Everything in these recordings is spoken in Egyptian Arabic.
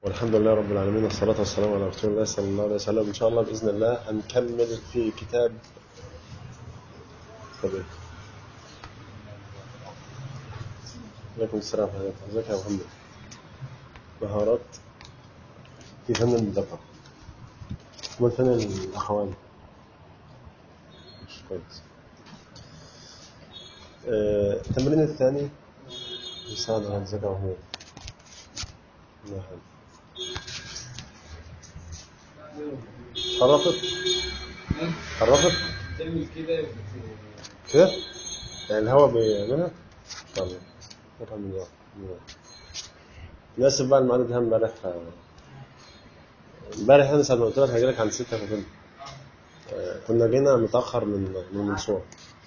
والحمد لله رب العالمين والصلاة والسلام على رسول الله صلى الله عليه وسلم إن شاء الله بإذن الله هنكمل في كتاب طبيعي عليكم السلام ورحمة الله ازيك يا محمد مهارات في فن الدقة امال فين الأخوان مش كويس آه، التمرين الثاني يساعد على ازيك يا محمد الله يحفظك. خرفت خرفت تعمل كده كده يعني الهواء بيعملها ان شاء الله نفهم من الوقت. من الوقت. ناسف بقى الميعاد ده امبارح آه، امبارح انا ساعه ما قلت لك هجيلك عند 6 فكنت آه، كنا جينا متاخر من من المنصوره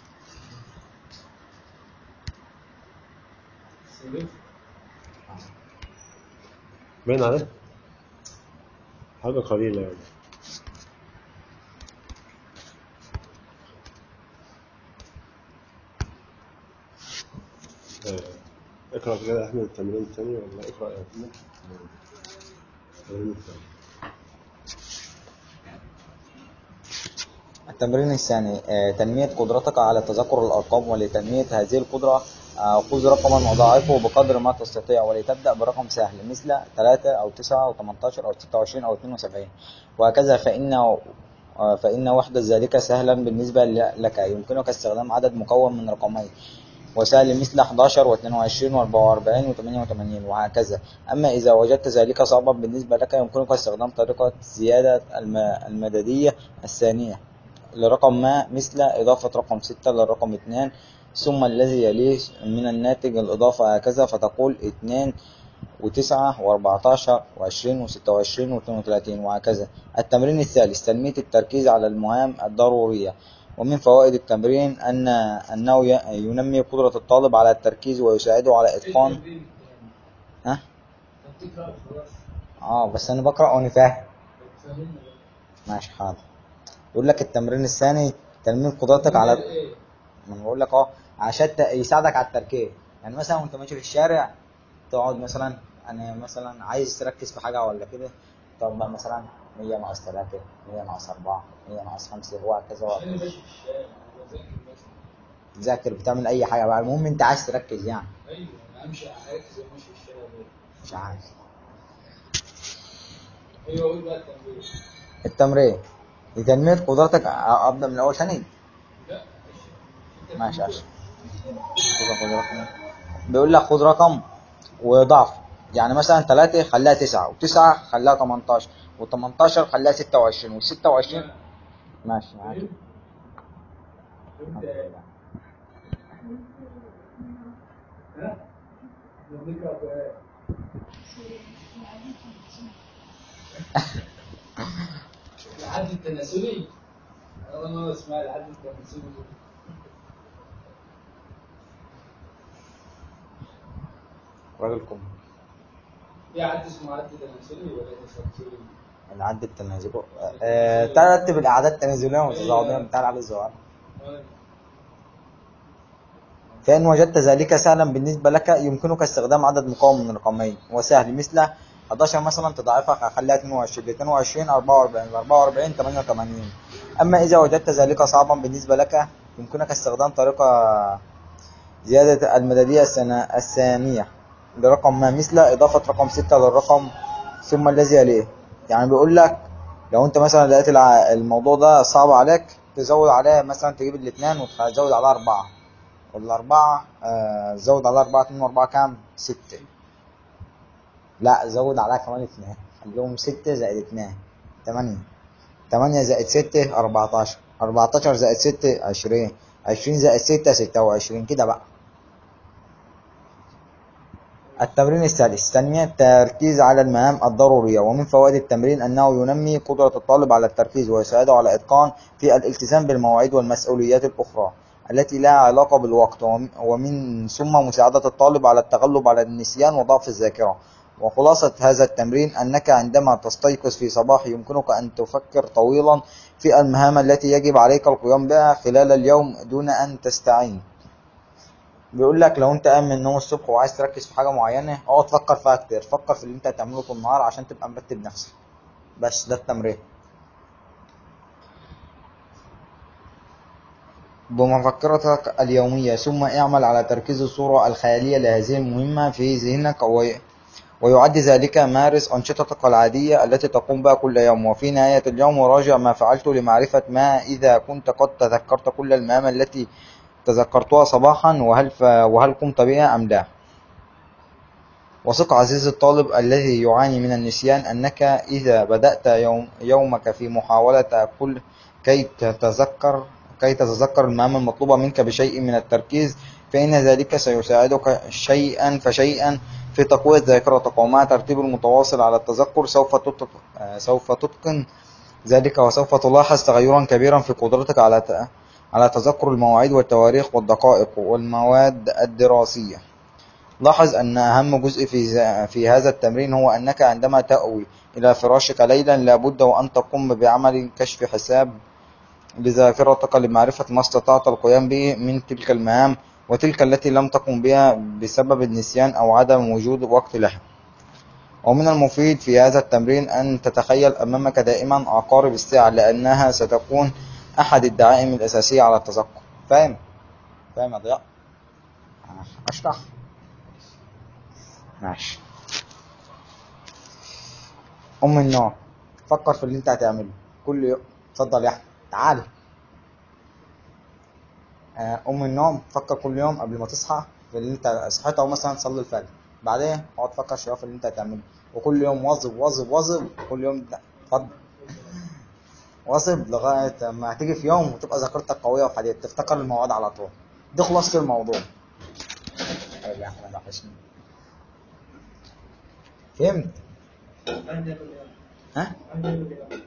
باين عليه حاجه قليله يعني آه، اقرا كده يا احمد التمرين الثاني ولا اقرا يا احمد التمرين الثاني التمرين الثاني آه، تنمية قدرتك على تذكر الأرقام ولتنمية هذه القدرة آه، خذ رقما وضاعفه بقدر ما تستطيع ولتبدأ برقم سهل مثل 3 أو 9 أو 18 أو 26 أو 72 وهكذا فإن آه، فإن وحدة ذلك سهلا بالنسبة ل- لك يمكنك استخدام عدد مكون من رقمين وسهل مثل 11 و22 و44 و88 وهكذا أما إذا وجدت ذلك صعبا بالنسبة لك يمكنك استخدام طريقة زيادة الم- المددية الثانية لرقم ما مثل إضافة رقم 6 للرقم 2 ثم الذي يليه من الناتج الإضافة هكذا فتقول 2 و9 و14 و20 و26 و32 وهكذا التمرين الثالث تنمية التركيز على المهام الضرورية ومن فوائد التمرين أن أنه ي- ينمي قدرة الطالب على التركيز ويساعده على إتقان ها؟ بتقرا خلاص اه بس أنا بقرأ وأنا فاهم فاهمني ماشي حاضر يقول لك التمرين الثاني تنمية قدرتك على ايه ما انا بقول لك اه عشان ت- يساعدك على التركيز يعني مثلا وانت ماشي في الشارع تقعد مثلا انا مثلا عايز تركز في حاجه ولا كده تقعد بقى مثلا 100 ناقص 3 100 ناقص 4 100 ناقص 5 وهكذا انا وهكذا ماشي في الشارع انا بذاكر مثلا تذاكر بتعمل اي حاجه بقى المهم انت عايز تركز يعني ايوه انا امشي اركز وانا ماشي في الشارع ليه؟ مش عارف ايوه اقول بقى التمرين التمرين لتنميه قدرتك أ- ابدا من الاول ثاني لا ماشي ماشي خد رقم بيقول لك خد رقم وضعف يعني مثلا 3 خليها 9 و9 خليها 18 و18 خليها 26 و26 ماشي معاك الحمد لله ها؟ بنقرا قرآن العد التناسلي انا اول مره اسمع العد التناسلي ده. راجلكم في عد اسمه عد تناسلي ولا تسلسلي؟ العد التنازلي آه ترتب الاعداد التنازليه والمتزاوجيه بتاع العدد الصغير آه. فإن وجدت ذلك سهلا بالنسبة لك يمكنك استخدام عدد مكون من رقمين وسهل مثل 11 مثلا تضاعفها خليها 22 22 44 44 88 أما إذا وجدت ذلك صعبا بالنسبة لك يمكنك استخدام طريقة زيادة المددية السنة- الثانية لرقم ما مثل إضافة رقم 6 للرقم ثم الذي يليه يعني بيقول لك لو أنت مثلا لقيت الع- الموضوع ده صعب عليك تزود عليه مثلا تجيب الاثنين وتزود عليه أربعة والأربعة آه زود على أربعة اتنين وأربعة كام؟ ستة لا زود عليها كمان اتنين خليهم ستة زائد اتنين تمانية تمانية زائد ستة أربعتاشر أربعتاشر زائد ستة عشرين عشرين زائد ستة ستة وعشرين كده بقى التمرين السادس تنمية التركيز على المهام الضرورية ومن فوائد التمرين أنه ينمي قدرة الطالب على التركيز ويساعده على إتقان في الالتزام بالمواعيد والمسؤوليات الأخرى التي لها علاقة بالوقت وم- ومن ثم مساعدة الطالب على التغلب على النسيان وضعف الذاكرة وخلاصة هذا التمرين أنك عندما تستيقظ في صباح يمكنك أن تفكر طويلا في المهام التي يجب عليك القيام بها خلال اليوم دون أن تستعين بيقول لك لو انت قايم من النوم الصبح وعايز تركز في حاجه معينه اقعد فكر فيها كتير فكر في اللي انت هتعمله طول النهار عشان تبقى مرتب نفسك بس ده التمرين بمفكرتك اليومية ثم اعمل على تركيز الصورة الخيالية لهذه المهمة في ذهنك وي- ويعد ذلك مارس أنشطتك العادية التي تقوم بها كل يوم وفي نهاية اليوم راجع ما فعلته لمعرفة ما إذا كنت قد تذكرت كل المهام التي تذكرتها صباحا وهل, ف... وهل قمت بها أم لا وثق عزيزي الطالب الذي يعاني من النسيان أنك إذا بدأت يوم يومك في محاولة كل كي تتذكر كي تتذكر المهام المطلوبة منك بشيء من التركيز فإن ذلك سيساعدك شيئا فشيئا في تقوية ذاكرتك ومع ترتيب المتواصل على التذكر سوف تتق... آه، سوف تتقن ذلك وسوف تلاحظ تغيرا كبيرا في قدرتك على ت... على تذكر المواعيد والتواريخ والدقائق والمواد الدراسية لاحظ أن أهم جزء في, ز- في هذا التمرين هو أنك عندما تأوي إلى فراشك ليلا لابد وأن تقوم بعمل كشف حساب لذاكرتك لمعرفة ما استطعت القيام به من تلك المهام وتلك التي لم تقم بها بسبب النسيان أو عدم وجود وقت لها ومن المفيد في هذا التمرين أن تتخيل أمامك دائما عقارب الساعة لأنها ستكون أحد الدعائم الأساسية على التذكر فاهم؟ فاهم يا ضياء؟ أشرح ماشي أم النوم فكر في اللي أنت هتعمله كل يوم اتفضل يا أحمد تعال آه، أم النوم فكر كل يوم قبل ما تصحى في اللي أنت صحيت أو مثلا تصلي الفجر بعدين اقعد فكر شوية في اللي أنت هتعمله وكل يوم واظب واظب واظب كل يوم ده. اتفضل واظب لغاية ما هتيجي في يوم وتبقى ذاكرتك قوية وحديد تفتكر المواد على طول دي خلاصة الموضوع طيب يا أحمد وحشني فهمت؟ عندي كل يوم ها؟ عندي كل يوم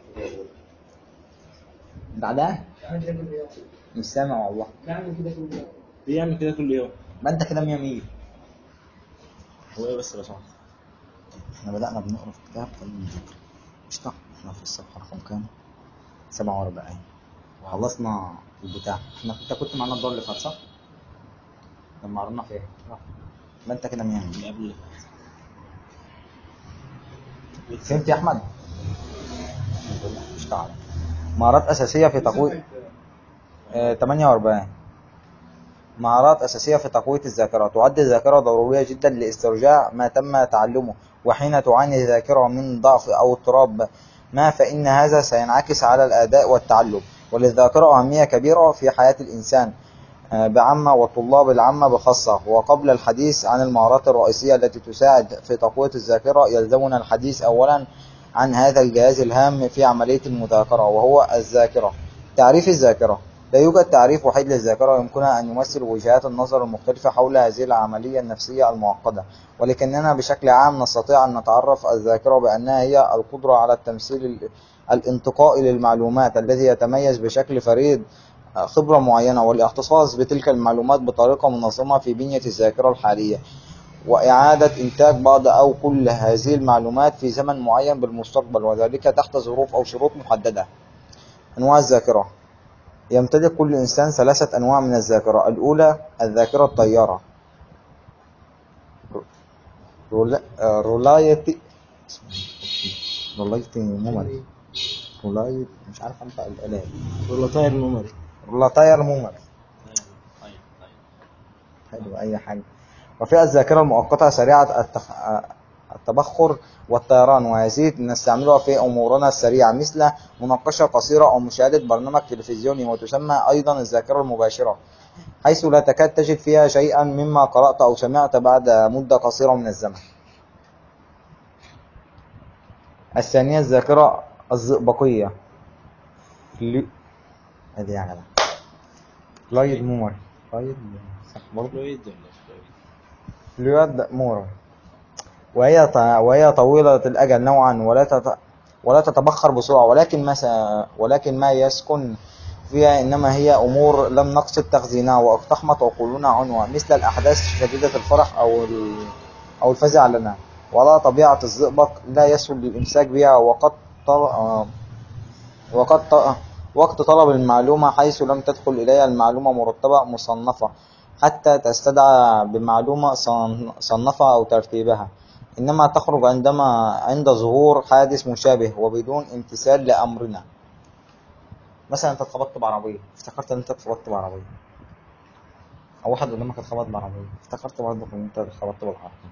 بعدها عندي كل يوم مش سامع والله بعمل كده كل يوم بيعمل كده كل يوم ما انت كده مية مية هو ايه بس لو سمحت احنا بدأنا بنقرا في كتاب كان قشطة احنا في الصفحة رقم كام؟ 47 وخلصنا البتاع احنا انت كنت معانا الدور اللي فات صح؟ لما قرينا في ايه؟ ما انت كده مية مية اللي قبل اللي فات فهمت يا احمد؟ اشتغل مهارات اساسية في تقوية آه، 48 مهارات أساسية في تقوية الذاكرة تعد الذاكرة ضرورية جدا لاسترجاع ما تم تعلمه وحين تعاني الذاكرة من ضعف أو اضطراب ما فإن هذا سينعكس على الأداء والتعلم وللذاكرة أهمية كبيرة في حياة الإنسان آه، بعامة والطلاب العامة بخاصة وقبل الحديث عن المهارات الرئيسية التي تساعد في تقوية الذاكرة يلزمنا الحديث أولا عن هذا الجهاز الهام في عملية المذاكرة وهو الذاكرة تعريف الذاكرة لا يوجد تعريف وحيد للذاكرة يمكنها أن يمثل وجهات النظر المختلفة حول هذه العملية النفسية المعقدة ولكننا بشكل عام نستطيع أن نتعرف الذاكرة بأنها هي القدرة على التمثيل ال- الانتقائي للمعلومات الذي يتميز بشكل فريد خبرة معينة والاختصاص بتلك المعلومات بطريقة منظمة في بنية الذاكرة الحالية وإعادة إنتاج بعض أو كل هذه المعلومات في زمن معين بالمستقبل وذلك تحت ظروف أو شروط محددة أنواع الذاكرة يمتلك كل إنسان ثلاثة أنواع من الذاكرة الأولى الذاكرة الطيارة رولا- آه، رولايتي رولايتي ميموري رولايت مش عارف أنطق الآلة ولا طاير ميموري رولاطاير ميموري طيب طيب حلو أي حاجة وفي الذاكرة المؤقتة سريعة التخ... التبخر والطيران وهذه نستعملها في أمورنا السريعة مثل مناقشة قصيرة أو مشاهدة برنامج تلفزيوني وتسمى أيضا الذاكرة المباشرة حيث لا تكاد تجد فيها شيئا مما قرأت أو سمعت بعد مدة قصيرة من الزمن الثانية الذاكرة الزئبقية فلو... هذه يا جدع فلايد ميموري فلايد صح برضه فلويد ولا فلويد فلويد مورا وهي ط- وهي طويلة الأجل نوعا ولا تت... ولا تتبخر بسرعة ولكن ما س... ولكن ما يسكن فيها إنما هي أمور لم نقصد تخزينها واقتحمت عقولنا عنوة مثل الأحداث شديدة الفرح أو ال... أو الفزع لنا ولا طبيعة الزئبق لا يسهل الإمساك بها وقد طل... آه، وقد ط... وقت طلب المعلومة حيث لم تدخل إليها المعلومة مرتبة مصنفة حتى تستدعى بمعلومة صن- صنفها أو ترتيبها إنما تخرج عندما عند ظهور حادث مشابه وبدون امتثال لأمرنا مثلا أنت اتخبطت بعربية افتكرت إن أنت اتخبطت بعربية أو واحد قدامك اتخبط بعربية افتكرت برضه إن أنت اتخبطت بالعربية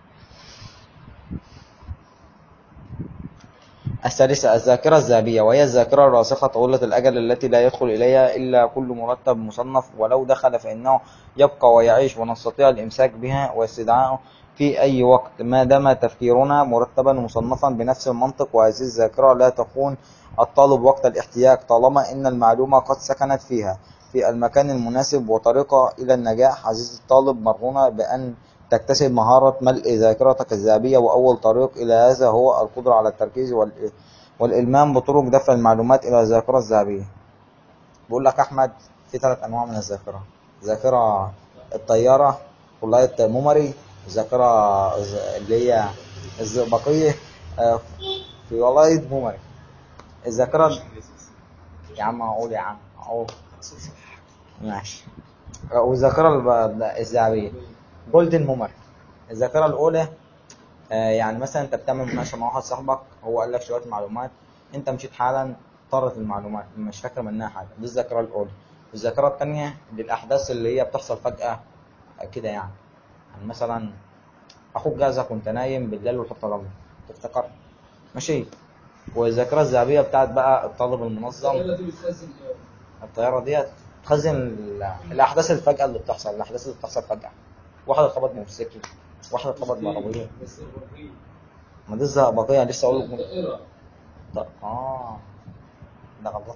السادسة الذاكرة الذهبية وهي الذاكرة الراسخة طويلة الأجل التي لا يدخل إليها إلا كل مرتب مصنف ولو دخل فإنه يبقى ويعيش ونستطيع الإمساك بها واستدعائه في أي وقت ما دام تفكيرنا مرتبا مصنفا بنفس المنطق وهذه الذاكرة لا تخون الطالب وقت الاحتياج طالما إن المعلومة قد سكنت فيها في المكان المناسب وطريقة إلى النجاح عزيزي الطالب مرهونة بأن تكتسب مهارة ملء ذاكرتك الذهبية وأول طريق إلى هذا هو القدرة على التركيز وال- والإلمام بطرق دفع المعلومات إلى الذاكرة الذهبية بقول لك أحمد في ثلاث أنواع من الذاكرة ذاكرة الطيارة فلايت ميموري ذاكرة ز- اللي هي الزئبقية آه، في ولايت ميموري الذاكرة يا عم أقول يا عم أقول ماشي والذاكرة الب- الذهبية جولدن ميموري الذاكرة الأولى آه، يعني مثلا انت بتعمل مناقشه مع واحد صاحبك هو قال لك شويه معلومات انت مشيت حالا طرت المعلومات مش فاكر منها حاجه دي الذاكره الاولى الذاكره الثانيه للاحداث اللي هي بتحصل فجاه آه، كده يعني يعني مثلا اخوك جازك وانت نايم بالليل والخطه ضلمه تفتكر ماشي والذاكره الذهبيه بتاعت بقى الطالب المنظم الطيارة دي بتخزن ايه؟ الطياره ديت تخزن ال- الاحداث الفجاه اللي بتحصل الاحداث اللي بتحصل فجاه واحد اتخبط موتوسيكل واحد اتخبط بعربيه بس الوحيد ما دي الزئبقيه لسه اقول لكم الطائرة طب اه ده غلطني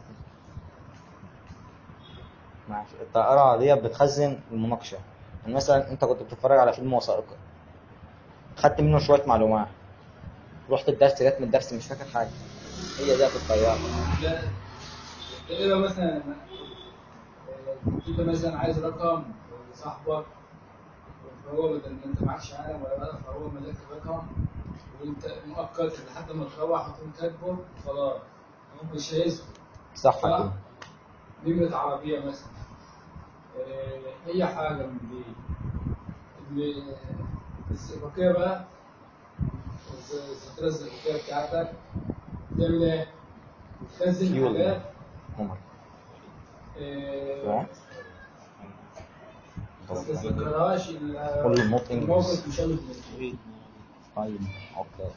ماشي الطائرة دي بتخزن المناقشة يعني مثلا انت كنت بتتفرج على فيلم وثائقي خدت منه شوية معلومات رحت الدرس جت من الدرس مش فاكر حاجة هي ديت الطيارة لا الطائرة مثلا آه، انت مثلا عايز رقم لصاحبك فهو بدل ما انت معكش قلم ولا ورقة فهو ملاك الرقم وانت مؤقت لحد ما تروح هتقوم كاتبه خلاص هو مش هيثبت صح كده نمرة عربية مثلا آه، أي حاجة من دي اللي- الزئبقية بقى الز- الذاكرة الزئبقية بتاعتك بتعمل إيه؟ بتخزن فيول. حاجات عمر آه، ما تتذكرهاش إلا كل النطق إنجليزي. موقف مشابه ليه. طيب اوكي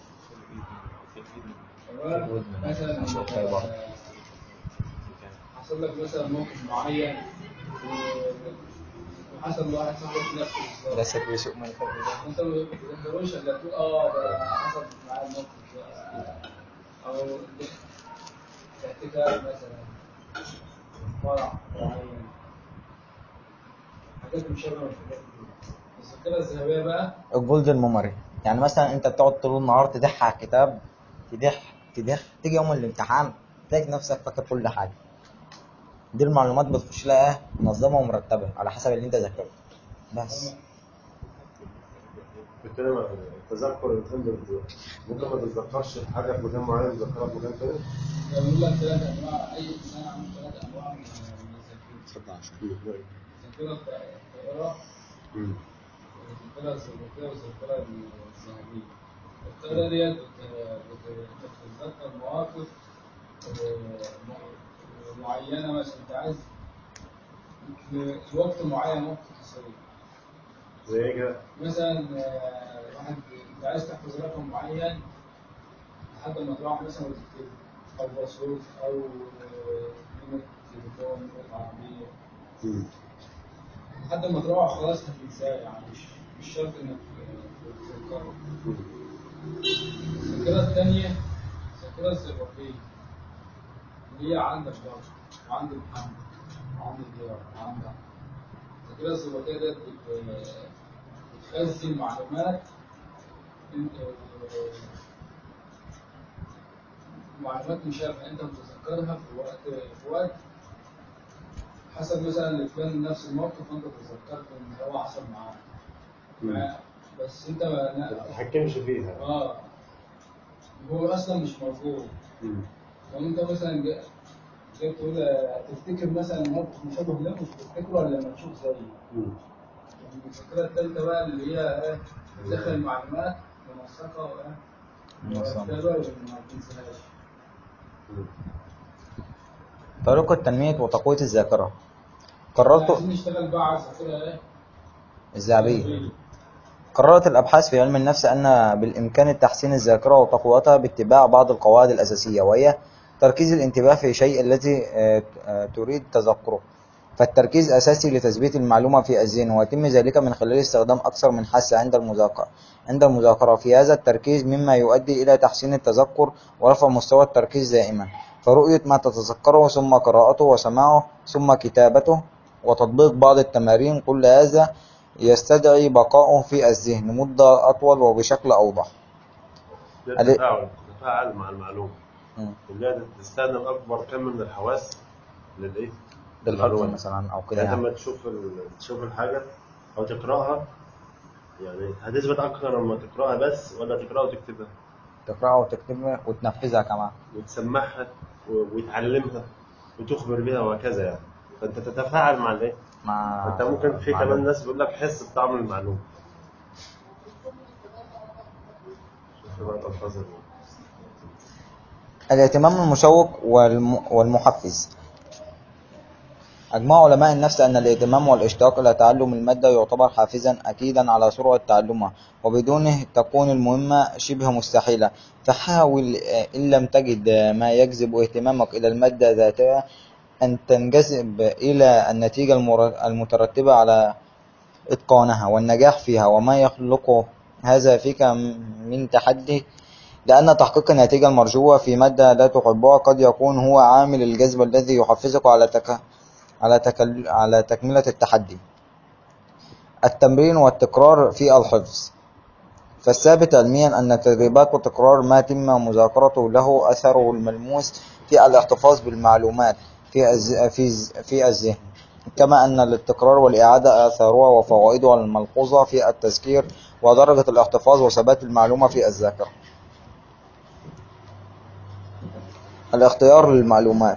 تمام؟ مثلا ماشي، أوكي برضه. آه، حصل لك مثلا موقف معين و- وحصل لواحد صاحبك نفسه بالظبط ده سر سوق ما يفرق ده انت ما تقدروش الا تقول اه ده حصل معايا الموقف ده او احتفال مثلا فرح معين حاجات مشابهه للحاجات دي الذاكره الذهبيه بقى الجولدن ميموري يعني مثلا انت بتقعد طول النهار تدح على الكتاب تدح تدح تيجي يوم الامتحان تلاقي نفسك فاكر كل حاجه دي المعلومات بتخش لها ايه منظمه ومرتبه على حسب اللي انت ذاكرته بس بتتكلم عن التذكر الفندق ممكن ما تتذكرش حاجه في مكان معين تذكرها في مكان تاني بقول لك ثلاث انواع اي انسان عنده ثلاث انواع من من الذاكره الذاكره الطائره مم. والذاكره الذاكره والذاكره الذهبيه الطائره ديت بت- بت- بتتذكر مواقف آه، م- معينه مثلا انت عايز في وقت معين وقت قصير زي ايه كده؟ مثلا آه، واحد انت عايز تحفظ رقم معين لحد ما تروح مثلا وتكتبه او باسورد او آه، نمرة تليفون نمرة عربية مم. لحد ما تروح خلاص هتنساه يعني مش مش شرط انك آه، تتذكره مم. الذاكرة الثانية الذاكرة الزئبقية اللي هي عندك برضه وعند محمد وعند ضياء وعند أحمد. الذاكرة الزئبقية ديت بت- بتخزن معلومات انت معلومات مشابهة انت متذكرها في وقت في وقت حصل مثلا لفلان نفس الموقف وانت تذكرت ان هو حصل معاه مع- بس انت ما ما تتحكمش فيها اه هو اصلا مش موجود مم. لو انت مثلا جا- جيت تقول آه، تفتكر مثلا موقف مشابه له مش تفتكره الا لما تشوف زيه مم. المفكرة الثالثة بقى اللي هي إيه؟ تدخل المعلومات منسقة وإيه؟ منسقة. مرتبة وما تنساهاش. طريقة تنمية وتقوية الذاكرة قررت عايزين نشتغل بقى على الذاكرة إيه؟ الذهبية قررت الأبحاث في علم النفس أن بالإمكان تحسين الذاكرة وتقويتها باتباع بعض القواعد الأساسية وهي تركيز الانتباه في شيء الذي آه، آه، تريد تذكره فالتركيز أساسي لتثبيت المعلومة في الذهن ويتم ذلك من خلال استخدام أكثر من حاسة عند المذاكرة عند المذاكرة في هذا التركيز مما يؤدي إلى تحسين التذكر ورفع مستوى التركيز دائما فرؤية ما تتذكره ثم قراءته وسماعه ثم كتابته وتطبيق بعض التمارين كل هذا يستدعي بقاؤه في الذهن مدة أطول وبشكل أوضح ده علي- التفاعل تتفاعل مع المعلومة مم. اللي هي تستخدم أكبر كم من الحواس للإيه؟ للحفظ المعلومة. مثلا أو كده يعني يعني. لما تشوف ال... تشوف الحاجة أو تقرأها يعني هتثبت أكتر لما تقرأها بس ولا تقرأها وتكتبها تقرأها وتكتبها وتنفذها كمان وتسمعها و... وتعلمها وتخبر بها وهكذا يعني فأنت تتفاعل مع الإيه؟ مع أنت ممكن في مع كمان ناس بيقول لك حس بطعم المعلومة شوف بقى الألفاظ ال- الاهتمام المشوق والم... والمحفز أجمع علماء النفس أن الاهتمام والاشتياق إلى تعلم المادة يعتبر حافزا أكيدا على سرعة تعلمها وبدونه تكون المهمة شبه مستحيلة فحاول آه، إن لم تجد آه، ما يجذب اهتمامك إلى المادة ذاتها أن تنجذب إلى النتيجة المر- المترتبة على إتقانها والنجاح فيها وما يخلقه هذا فيك من تحدي لأن تحقيق النتيجة المرجوة في مادة لا تحبها قد يكون هو عامل الجذب الذي يحفزك على تك... على, تكل... على تكملة التحدي. التمرين والتكرار في الحفظ فالثابت علميا أن التدريبات وتكرار ما تم مذاكرته له أثره الملموس في الاحتفاظ بالمعلومات في الز... في الز... في الذهن كما أن التكرار والإعادة آثارها وفوائدها الملحوظة في التذكير ودرجة الاحتفاظ وثبات المعلومة في الذاكرة. الاختيار للمعلومات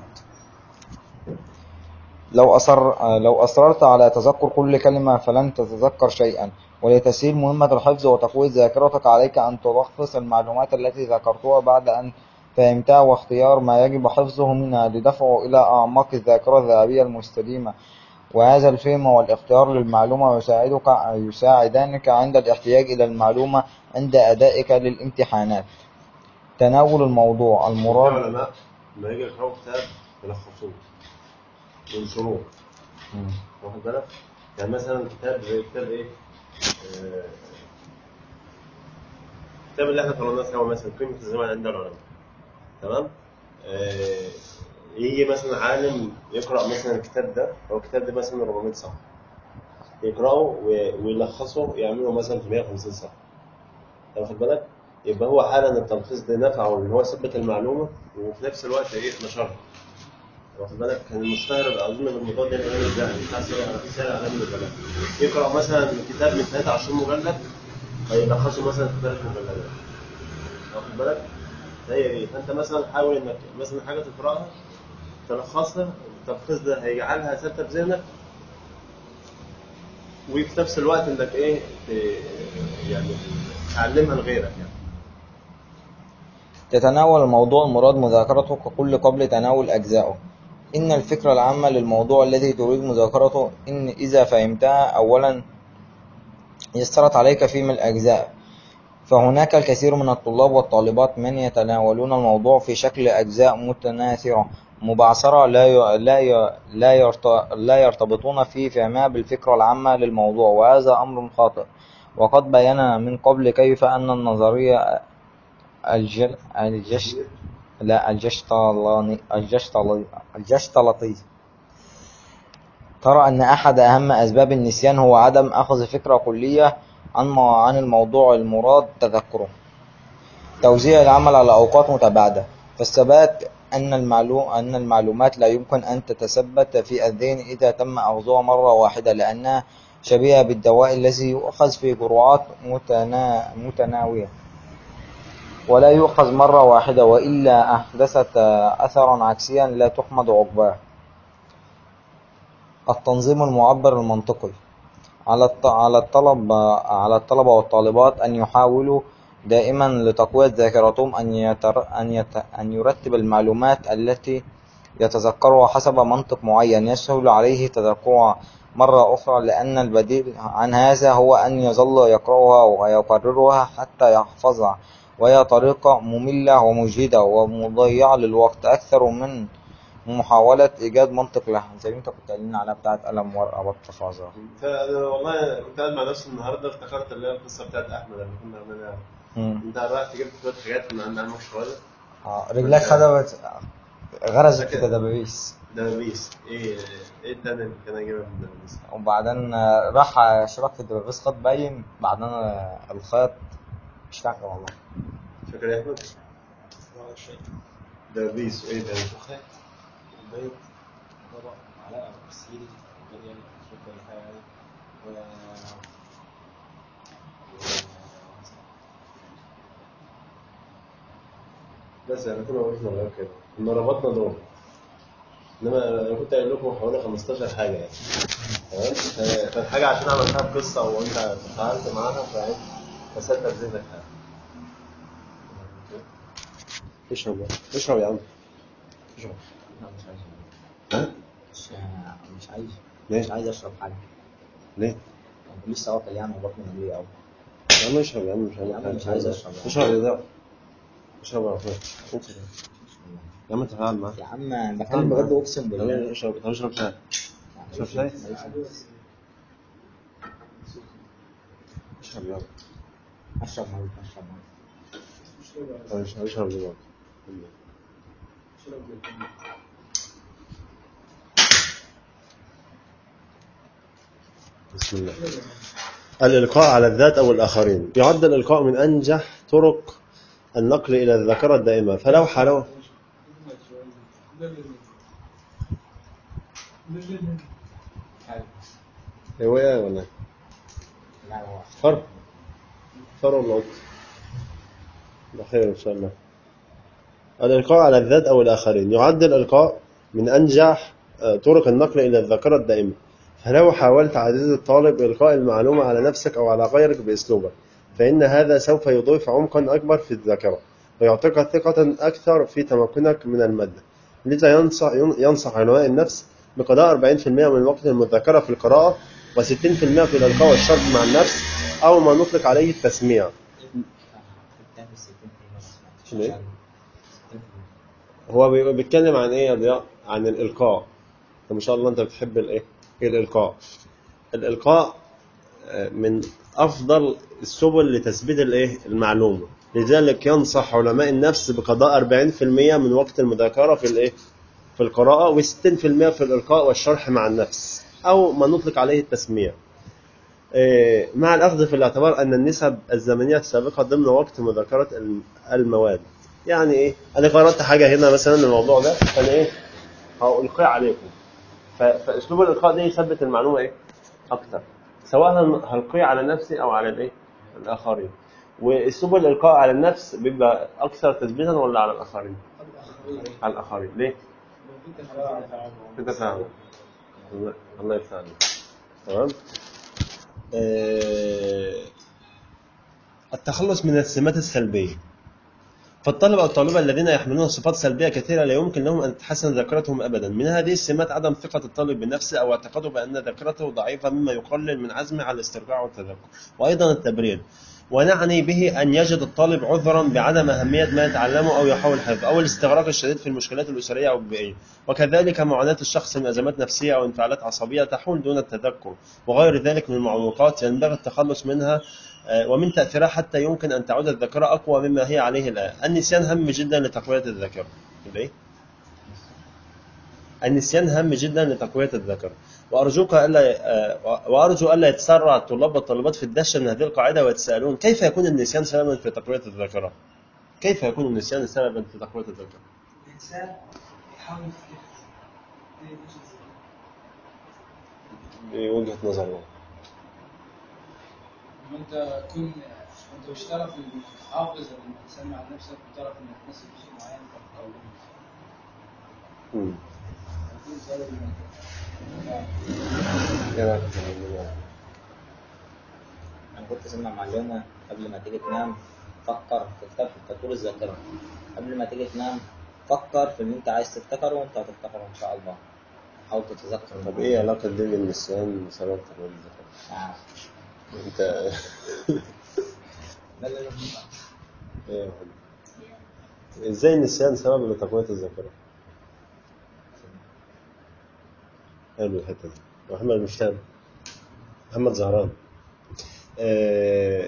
لو أصر لو أصررت على تذكر كل كلمة فلن تتذكر شيئا ولتسهيل مهمة الحفظ وتقوية ذاكرتك عليك أن تلخص المعلومات التي ذكرتها بعد أن فهمتها واختيار ما يجب حفظه منها لدفعه إلى أعماق الذاكرة الذهبية المستديمة وهذا الفهم والاختيار للمعلومة يساعدك يساعدانك عند الاحتياج إلى المعلومة عند أدائك للامتحانات تناول الموضوع في المراد علماء لما يجي يقرأوا كتاب يلخصوه ينشروه واخد بالك؟ يعني مثلا كتاب زي كتاب ايه؟ آه، الكتاب اللي احنا قرأناه سوا مثلا قيمة الزمان عند العلماء تمام؟ آه، يجي مثلا عالم يقرأ مثلا الكتاب ده هو الكتاب ده مثلا 400 صفحة يقرأه و- ويلخصه يعمله مثلا في 150 صفحة أنت واخد بالك؟ يبقى هو حالا التلخيص ده نفعه ان هو ثبت المعلومة وفي نفس الوقت ايه نشرها واخد بالك كان المشتهر اظن بالموضوع ده الامام الذهبي بتاع سير سير اعلام النبلاء يقرا مثلا كتاب من 23 مجلد فيلخصه مثلا في ثلاث مجلدات واخد بالك هي دي فانت مثلا حاول انك مثلا حاجه تقراها تلخصها التلخيص ده هيجعلها ثابته في ذهنك وفي نفس الوقت انك ايه ت- يعني تعلمها لغيرك يعني تتناول الموضوع المراد مذاكرته ككل قبل تناول أجزائه إن الفكرة العامة للموضوع الذي تريد مذاكرته إن إذا فهمتها أولا يسرت عليك فهم الأجزاء فهناك الكثير من الطلاب والطالبات من يتناولون الموضوع في شكل أجزاء متناثرة مبعثرة لا ي... لا ي... لا, يرت... لا يرتبطون في فهمها بالفكرة العامة للموضوع وهذا أمر خاطئ وقد بينا من قبل كيف أن النظرية الجل... الجش... لا الجشطلاني الجشطلي الجشطلطي ترى أن أحد أهم أسباب النسيان هو عدم أخذ فكرة كلية عن ما- عن الموضوع المراد تذكره توزيع العمل على أوقات متباعدة فالثبات أن المعلوم أن المعلومات لا يمكن أن تتثبت في الذهن إذا تم أخذها مرة واحدة لأنها شبيهة بالدواء الذي يؤخذ في جرعات متنا... متناوية ولا يؤخذ مرة واحدة وإلا أحدثت أثرا عكسيا لا تحمد عقباه التنظيم المعبر المنطقي على الط- على الطلب على الطلبة والطالبات أن يحاولوا دائما لتقوية ذاكرتهم أن يتر أن يت أن يرتب المعلومات التي يتذكرها حسب منطق معين يسهل عليه تذكرها مرة أخرى لأن البديل عن هذا هو أن يظل يقرأها ويكررها حتى يحفظها وهي طريقة مملة ومجهدة ومضيعة للوقت أكثر من محاولة إيجاد منطق لها زي ما أنت كنت قايلين عليها بتاعت قلم ورقة بط فازة فأنا والله كنت قاعد مع نفسي النهارده افتكرت اللي هي القصه بتاعت احمد اللي كنا عاملينها انت رحت جبت شويه حاجات من عند عمك شويه آه، رجلك خدمت غرزت في دبابيس دبابيس ايه ايه التاني اللي كان جايبها من الدبابيس؟ وبعدين آه، راح شبك في الدبابيس خط باين بعدين آه، الخيط مش فاكر والله فاكر يا احمد؟ دبابيس وايه تاني؟ البيت طبق معلقة بسيلي بنيان شوف كل حاجة يعني و بس احنا كنا وقفنا غير كده كنا ربطنا دول انما انا كنت قايل لكم حوالي 15 حاجه يعني تمام ف- فالحاجه عشان عملتها بقصه وانت اشتغلت معاها فاهم فسدت ذهنك حاجه اشرب بقى. اشرب يا عم اشرب لا مش عايز ها؟ مش مش عايز ليه؟ مش عايز اشرب حاجه ليه؟ أنا لسه واكل يعني وبطني مليئه قوي يا عم اشرب يا عم مش يا عم مش عايز أشرب. اشرب يا ضياء اشرب يا اخويا اشرب. يا عم انت تعال معايا يا عم بتكلم بجد اقسم طب بالله اشرب طب اشرب شاي اشرب شاي اشرب يلا اشرب ميه اشرب ميه طب اشرب اشرب دلوقتي بسم الله الإلقاء على الذات أو الآخرين يعد الإلقاء من أنجح طرق النقل إلى الذاكرة الدائمة فلو حلو هو إيه ولا لا هو فر فر ولا قط بخير إن شاء الله الإلقاء على الذات أو الآخرين يعد الإلقاء من أنجح آه، طرق النقل إلى الذاكرة الدائمة فلو حاولت عزيزي الطالب إلقاء المعلومة على نفسك أو على غيرك بأسلوبك فإن هذا سوف يضيف عمقا أكبر في الذاكرة ويعطيك ثقة أكثر في تمكنك من المادة لذا ينصح, ينصح علماء النفس بقضاء 40% من وقت المذاكرة في القراءة و60% في الإلقاء والشرح مع النفس أو ما نطلق عليه التسميع التاني 60% ما سمعتش ليه؟ عشان 60%. هو بي- بيتكلم عن ايه يا ضياء عن الالقاء ما شاء الله انت بتحب الايه الالقاء الالقاء آه، من افضل السبل لتثبيت الايه المعلومه لذلك ينصح علماء النفس بقضاء 40% من وقت المذاكره في الايه في القراءه و60% في الالقاء والشرح مع النفس او ما نطلق عليه التسميع آه، مع الأخذ في الاعتبار أن النسب الزمنية السابقة ضمن وقت مذاكرة الم- المواد يعني إيه أنا قرأت حاجة هنا مثلا الموضوع ده فأنا إيه هألقي عليكم ف- فأسلوب الإلقاء ده يثبت المعلومة إيه أكتر سواء هن- هلقي على نفسي أو على الإيه الآخرين وأسلوب الإلقاء على النفس بيبقى أكثر تثبيتا ولا على الآخرين؟ على الآخرين ليه؟ في تفاهم الله- الله يفتح عليك تمام آه، التخلص من السمات السلبية فالطلبة أو الطالبة الذين يحملون صفات سلبية كثيرة لا يمكن لهم أن تتحسن ذاكرتهم أبدا من هذه السمات عدم ثقة الطالب بنفسه أو اعتقاده بأن ذاكرته ضعيفة مما يقلل من عزمه على الاسترجاع والتذكر وأيضا التبرير ونعني به أن يجد الطالب عذرا بعدم أهمية ما يتعلمه أو يحاول حفظه أو الاستغراق الشديد في المشكلات الأسرية أو البيئية وكذلك معاناة الشخص من أزمات نفسية أو انفعالات عصبية تحول دون التذكر وغير ذلك من المعوقات ينبغي التخلص منها آه، ومن تأثيرها حتى يمكن أن تعود الذاكرة أقوى مما هي عليه الآن النسيان هام جدا لتقوية الذاكرة ليه؟ النسيان هام جدا لتقوية الذاكرة وأرجوك ألا آه، وأرجو ألا يتسرع الطلاب والطالبات في الدهشة من هذه القاعدة ويتساءلون كيف يكون النسيان سببا في تقوية الذاكرة؟ كيف يكون النسيان سببا في تقوية الذاكرة؟ الإنسان يحاول يفتكر وجهة نظر الله لما انت تكون انت مش تعرف انك تحافظ لما تسمع على نفسك وتعرف انك تنسى شيء معين فتقويه مم. هيكون سبب انك إيه رأيك في الموضوع ده؟ كنت سمع معلومة قبل ما تيجي تنام فكر في كتاب في تطوير الذاكرة قبل ما تيجي تنام فكر في اللي انت عايز تفتكره وانت هتفتكره ان شاء الله حاول تتذكر طب ايه علاقة دي بالنسيان بسبب تطوير الذكاء؟ آه. انت ده اللي انا بنفع. ايه يا محمد؟ ازاي النسيان سبب لتقوية الذاكرة؟ حلو الحتة دي محمد مش فاهم محمد زهران آه،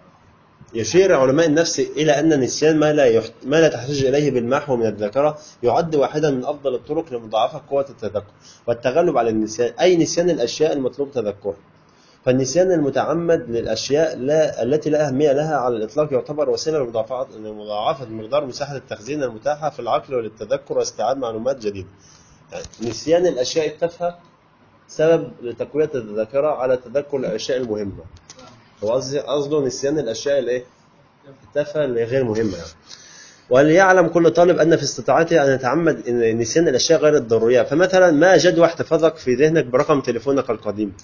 يشير علماء النفس إلى أن نسيان ما لا يحت... ما لا تحتاج إليه بالمحو من الذاكرة يعد واحدا من أفضل الطرق لمضاعفة قوة التذكر والتغلب على النسيان أي نسيان الأشياء المطلوب تذكرها فالنسيان المتعمد للأشياء لا التي لا أهمية لها على الإطلاق يعتبر وسيلة لمضاعفة لمضاعفة مقدار مساحة التخزين المتاحة في العقل وللتذكر واستيعاب معلومات جديدة يعني نسيان الأشياء التافهة سبب لتقوية الذاكرة على تذكر الأشياء المهمة هو قصدي- قصده نسيان الأشياء الإيه؟ التافهة اللي غير مهمة يعني وليعلم كل طالب أن في استطاعته أن يتعمد إن- نسيان الأشياء غير الضرورية فمثلا ما جدوى احتفاظك في ذهنك برقم تليفونك القديم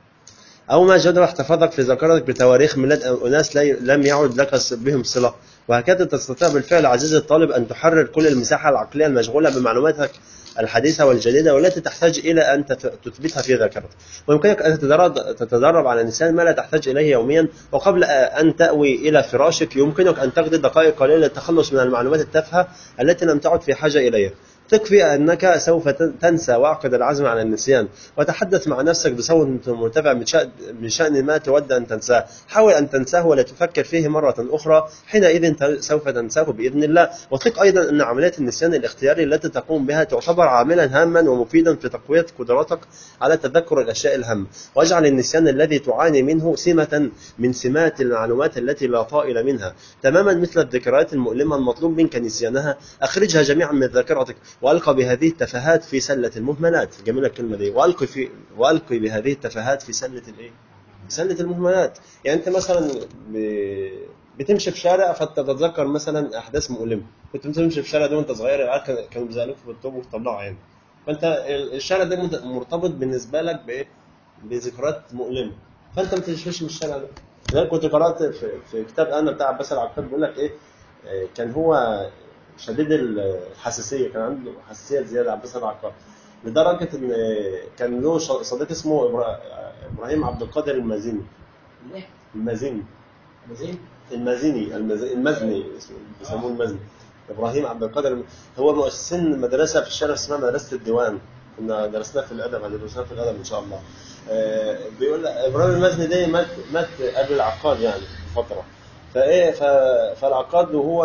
أو ما جدوى احتفاظك في ذاكرتك بتواريخ ميلاد أناس لا- لم يعد لك بهم صلة وهكذا تستطيع بالفعل عزيزي الطالب أن تحرر كل المساحة العقلية المشغولة بمعلوماتك الحديثة والجديدة والتي تحتاج إلى أن تت- تثبتها في ذاكرتك ويمكنك أن تتدرب, تتدرب على نسيان ما لا تحتاج إليه يوميا وقبل أن تأوي إلى فراشك يمكنك أن تقضي دقائق قليلة للتخلص من المعلومات التافهة التي لم تعد في حاجة إليها تكفي أنك سوف تن- تنسى واعقد العزم على النسيان وتحدث مع نفسك بصوت مرتفع من شأن, من شأن ما تود أن تنساه حاول أن تنساه ولا تفكر فيه مرة أخرى حينئذ ت- سوف تنساه بإذن الله وثق أيضا أن عملية النسيان الاختياري التي تقوم بها تعتبر عاملا هاما ومفيدا في تقوية قدراتك على تذكر الأشياء الهامة واجعل النسيان الذي تعاني منه سمة من سمات المعلومات التي لا طائل منها تماما مثل الذكريات المؤلمة المطلوب منك نسيانها أخرجها جميعا من ذاكرتك وألقى بهذه التفاهات في سلة المهملات جميلة الكلمة دي وألقي في وألقي بهذه التفاهات في سلة الإيه؟ في سلة المهملات يعني أنت مثلا ب... بتمشي في شارع فتتذكر مثلا أحداث مؤلمة كنت بتمشي في الشارع ده وأنت صغير العيال كانوا- كانوا بيزعلوك في الطوب ويطلعوا عينك فأنت ال- الشارع ده مت- مرتبط بالنسبة لك بإيه؟ بذكريات مؤلمة فأنت ما تمشيش من الشارع ده لذلك كنت قرأت في, في كتاب أنا بتاع عباس العقاد بيقول لك إيه آه، كان هو شديد الحساسيه كان عنده حساسيه زياده عباس العقاد لدرجه ان كان له ش- صديق اسمه إبرا- ابراهيم عبد القادر المازني ليه؟ المازني مزين؟ المازني المز- المزني اسمه بيسموه المزني ابراهيم عبد القادر الم- هو مؤسسين مدرسه في الشارع اسمها مدرسه الديوان كنا درسناها في الادب هندرسها في الادب ان شاء الله آه، بيقول ابراهيم المزني ده مات مات قبل العقاد يعني فتره فايه ف- فالعقاد وهو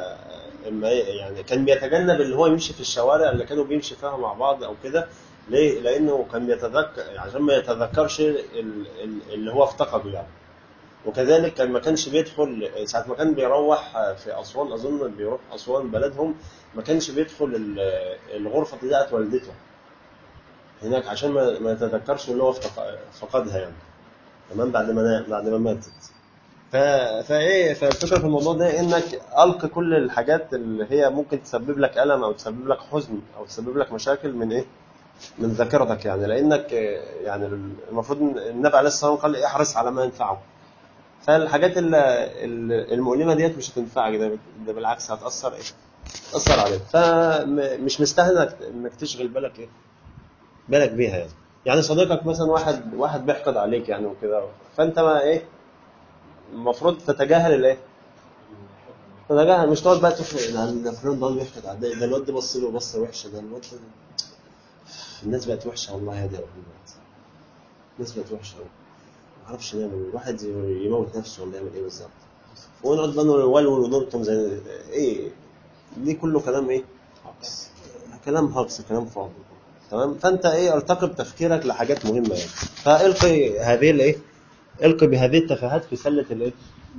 اما إيه يعني كان بيتجنب اللي هو يمشي في الشوارع اللي كانوا بيمشي فيها مع بعض او كده ليه؟ لانه كان بيتذكر عشان ما يتذكرش ال- ال- اللي هو افتقده يعني وكذلك كان ما كانش بيدخل ساعة ما كان بيروح في أسوان أظن بيروح أسوان بلدهم ما كانش بيدخل ال- الغرفة بتاعت والدته هناك عشان ما ما يتذكرش اللي هو افتق- فقدها يعني تمام بعد ما نا- بعد ما ماتت ف... فايه فالفكره في الموضوع ده انك القي كل الحاجات اللي هي ممكن تسبب لك الم او تسبب لك حزن او تسبب لك مشاكل من ايه من ذاكرتك يعني لانك آه، يعني المفروض إن النبي عليه الصلاه والسلام قال احرص على ما ينفعه فالحاجات ال- ال- المؤلمه ديت مش هتنفعك ده ده بالعكس هتاثر ايه تاثر عليك فمش مستاهل انك انك تشغل بالك ايه بالك بيها يعني يعني صديقك مثلا واحد واحد بيحقد عليك يعني وكده فانت ما ايه المفروض تتجاهل الايه تتجاهل مش تقعد بقى تفرق ده ده فلان ده بيحقد عليا ده الواد ده بص له بصه وحشه ده الواد ده الناس بقت وحشه والله يا دي يا رب الناس بقت وحشه قوي ما اعرفش نعمل إيه. الواحد يموت نفسه ولا يعمل ايه بالظبط ونقعد بقى نولول ونلطم زي ايه دي كله كلام ايه هجص كلام هجص كلام فاضي تمام فانت ايه ارتقب تفكيرك لحاجات مهمه يعني فالقي هذه الايه القي بهذه التفاهات في سله الايه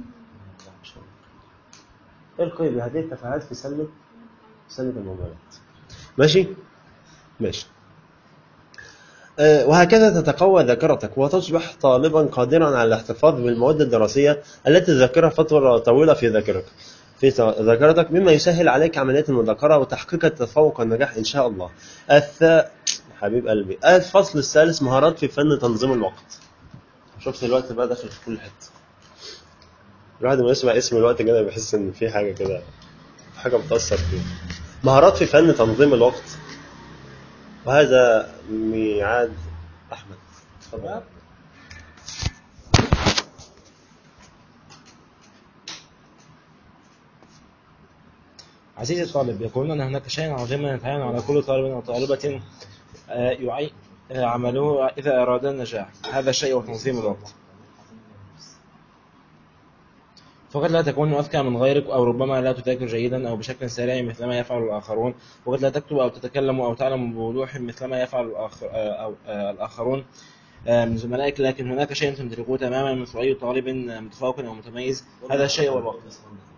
القي بهذه التفاهات في سله في سله الموبايلات ماشي ماشي آه، وهكذا تتقوى ذاكرتك وتصبح طالبا قادرا على الاحتفاظ بالمواد الدراسية التي تذكرها فترة طويلة في ذاكرتك في ذاكرتك مما يسهل عليك عملية المذاكرة وتحقيق التفوق والنجاح إن شاء الله الث... حبيب قلبي الفصل الثالث مهارات في فن تنظيم الوقت شفت الوقت بقى داخل في كل حتة الواحد لما يسمع اسم الوقت كده بيحس ان في حاجه كده في حاجه بتاثر فيه مهارات في فن تنظيم الوقت وهذا ميعاد احمد اتفضل عزيزي الطالب يقولون أن هناك شيئا عظيما يتعين على كل طالب أو طالبة آه، يعي آه، عمله إذا أراد النجاح هذا الشيء هو تنظيم الوقت فقد لا تكون أذكى من غيرك أو ربما لا تذاكر جيدا أو بشكل سريع مثلما يفعل الآخرون وقد لا تكتب أو تتكلم أو تعلم بوضوح مثلما يفعل الآخر آه، أو آه، الآخرون آه، من زملائك لكن هناك شيء تمتلكه تماما مثل أي طالب آه، متفوق أو متميز هذا الشيء هو الوقت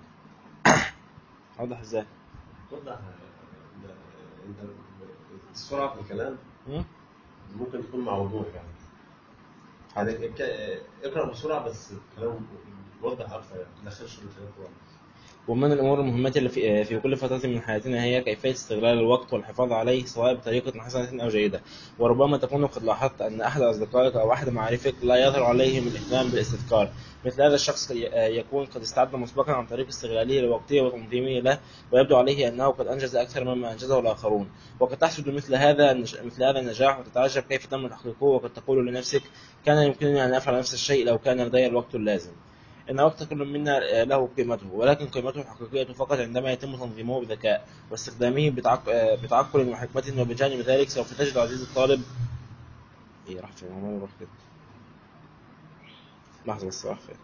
أوضح إزاي؟ وضح انت السرعه في الكلام م? ممكن تكون مع وضوح يعني يعني ك- اقرا بسرعه بس الكلام وضح اكثر يعني ما تدخلش الكلام في بعض. ومن الأمور المهمة اللي في, في كل فترة من حياتنا هي كيفية استغلال الوقت والحفاظ عليه سواء بطريقة حسنة أو جيدة وربما تكون قد لاحظت أن أحد أصدقائك أو أحد معارفك لا يظهر عليهم الاهتمام بالاستذكار مثل هذا الشخص ي- يكون قد استعد مسبقا عن طريق استغلاله لوقته وتنظيمه له ويبدو عليه أنه قد أنجز أكثر مما أنجزه الآخرون وقد تحسد مثل هذا النج- مثل هذا النجاح وتتعجب كيف تم تحقيقه وقد تقول لنفسك كان يمكنني أن أفعل نفس الشيء لو كان لدي الوقت اللازم إن وقت كل منا له قيمته ولكن قيمته الحقيقية فقط عندما يتم تنظيمه بذكاء واستخدامه بتعق... بتعقل وحكمة وبجانب ذلك سوف تجد عزيزي الطالب إيه راح فين هو راح كده لحظة بس راح فين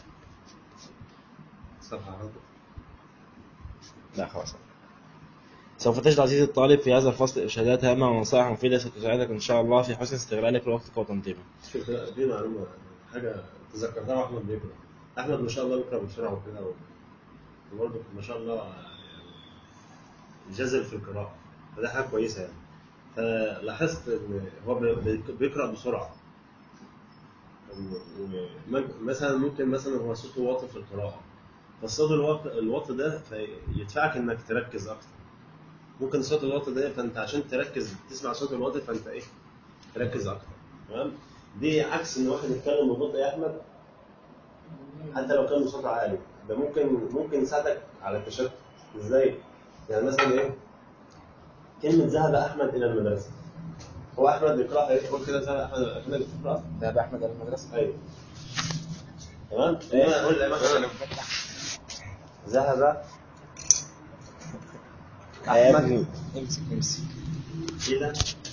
صفحه عرض. لا خلاص سوف تجد عزيزي الطالب في هذا الفصل إرشادات هامة ونصائح مفيدة ستساعدك إن شاء الله في حسن استغلالك لوقتك وتنظيمه شوف دي معلومه حاجه تذكرتها واحمد بيقرا احمد ما شاء الله بيقرا بسرعه وكده و- وبرضه ما شاء الله يعني جذب في القراءه فده حاجه كويسه يعني فلاحظت ان هو بي- بيقرا بسرعه و- و- مثلا ممكن مثلا هو صوته واطي في القراءه فالصوت الواطي الواطي ده يدفعك انك تركز اكتر ممكن صوت الواطي ده فانت عشان تركز تسمع صوت الواطي فانت ايه تركز اكتر تمام دي عكس ان واحد يتكلم ببطء يا احمد حتى لو كان بصوت عالي ده ممكن ممكن يساعدك على التشتت ازاي؟ يعني مثلا ايه؟ كلمة ذهب أحمد إلى المدرسة هو أحمد بيقرأ إيه؟ قول كده ذهب أحمد أحمد بتقرأ؟ ذهب احمد الى المدرسه أيوه تمام؟ إنما أقول لك مثلا ذهب أحمد امسك امسك إلى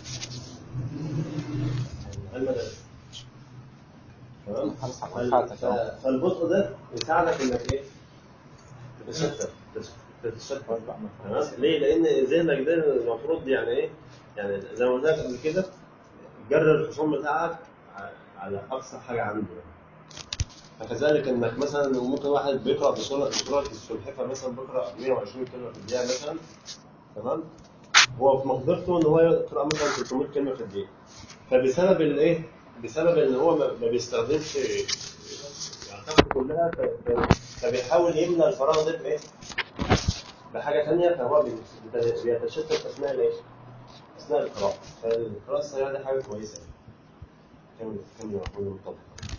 المدرسة تمام؟ خلاص فال- حققتك أهو. ف- فالبطء ده يساعدك إنك إيه؟ تتشتت تتشتت تمام؟ ليه؟ لأن ذهنك ده المفروض يعني إيه؟ يعني زي ما قلت لك قبل كده جرر الخصوم بتاعك ع- على أقصى حاجة عنده فكذلك انك مثلا ممكن واحد بيقرا بسرعه بسرعه السلحفاه مثلا بيقرا 120 كلمه في الدقيقه مثلا تمام هو في مقدرته ان هو يقرا مثلا 300 كلمه في الدقيقه فبسبب الايه؟ بسبب ان هو ما ما بيستخدمش طاقته كلها ف- ف- فبيحاول يملى الفراغ ده بايه؟ بحاجه ثانيه فهو بي- بيتشتت اثناء الايه؟ اثناء القراءه فالقراءه السريعه دي حاجه كويسه يعني كمل كمل يقول مطلق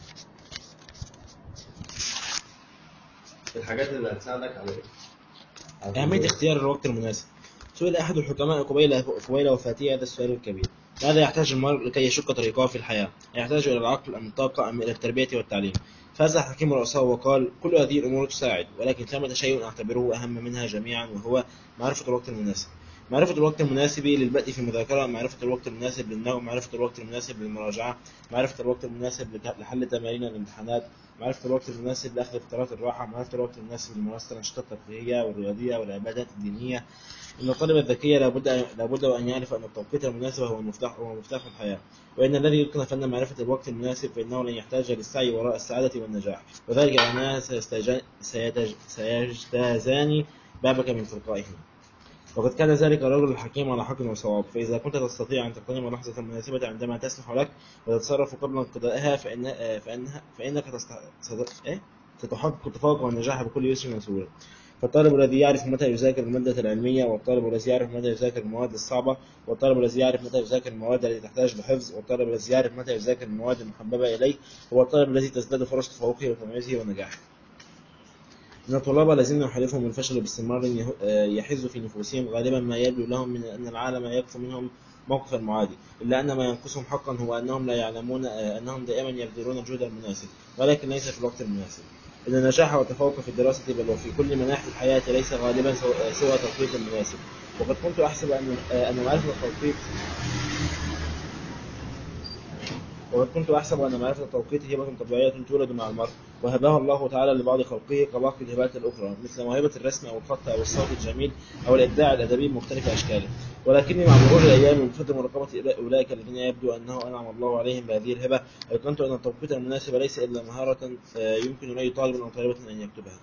الحاجات اللي هتساعدك على ايه؟ أهمية اختيار الوقت المناسب سئل أحد الحكماء قبيل قبيل وفاته هذا السؤال الكبير ماذا يحتاج المرء لكي يشق طريقه في الحياة؟ يحتاج إلى العقل أم الطاقة أم إلى التربية والتعليم؟ فاز حكيم رؤسه وقال كل هذه الأمور تساعد ولكن ثمة شيء أعتبره أهم منها جميعا وهو معرفة الوقت المناسب معرفة الوقت المناسب للبدء في المذاكرة معرفة الوقت المناسب للنوم معرفة الوقت المناسب للمراجعة معرفة الوقت المناسب لت- لحل تمارين الامتحانات معرفة الوقت المناسب لأخذ فترات الراحة معرفة الوقت المناسب لممارسة الأنشطة الترفيهية والرياضية والعبادات الدينية إن الطالب الذكي لابد لابد وأن يعرف أن التوقيت المناسب هو المفتاح هو مفتاح الحياة وإن الذي يتقن فن معرفة الوقت المناسب فإنه لن يحتاج للسعي وراء السعادة والنجاح وذلك لأنها سيستج- سيتج- سيجتازان بابك من تلقائهما وقد كان ذلك الرجل الحكيم على حق وصواب فإذا كنت تستطيع أن تغتنم اللحظة المناسبة عندما تسمح لك وتتصرف قبل انقضائها فإن فإنها فإنك تست... ست... إيه؟ ستحقق التفوق والنجاح بكل يسر وسهولة فالطالب الذي يعرف متى يذاكر المادة العلمية والطالب الذي يعرف متى يذاكر المواد الصعبة والطالب الذي يعرف متى يذاكر المواد التي تحتاج لحفظ والطالب الذي يعرف متى يذاكر المواد المحببة إليه هو الطالب الذي تزداد فرص تفوقه وتميزه ونجاحه إن الطلاب الذين يحالفهم الفشل باستمرار يه- آه، يحز في نفوسهم غالبا ما يبدو لهم من أن العالم يكفو منهم موقفا معادي إلا أن ما ينقصهم حقا هو أنهم لا يعلمون آه، أنهم دائما يبذلون الجهد المناسب ولكن ليس في الوقت المناسب إن النجاح والتفوق في الدراسة بل وفي كل مناحي الحياة ليس غالبا سو- آه، سوى توقيت المناسب وقد كنت أحسب أن آه، أن معرفة التوقيت وقد كنت أحسب أن معرفة التوقيت هبة طبيعية تولد مع المرء وهبها الله تعالى لبعض خلقه كباقي الهبات الأخرى مثل موهبة الرسم أو الخط أو الصوت الجميل أو الإبداع الأدبي بمختلف أشكاله ولكني مع مرور الأيام وبفضل مراقبة أولئك الذين يبدو أنه أنعم الله عليهم بهذه الهبة أيقنت أن التوقيت المناسب ليس إلا مهارة آه، يمكن لأي طالب أو طالبة أن يكتبها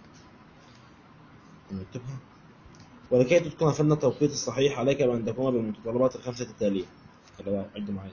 أن يكتبها ولكي تتقن فن التوقيت الصحيح عليك بأن تقوم بالمتطلبات الخمسة التالية يلا عد معايا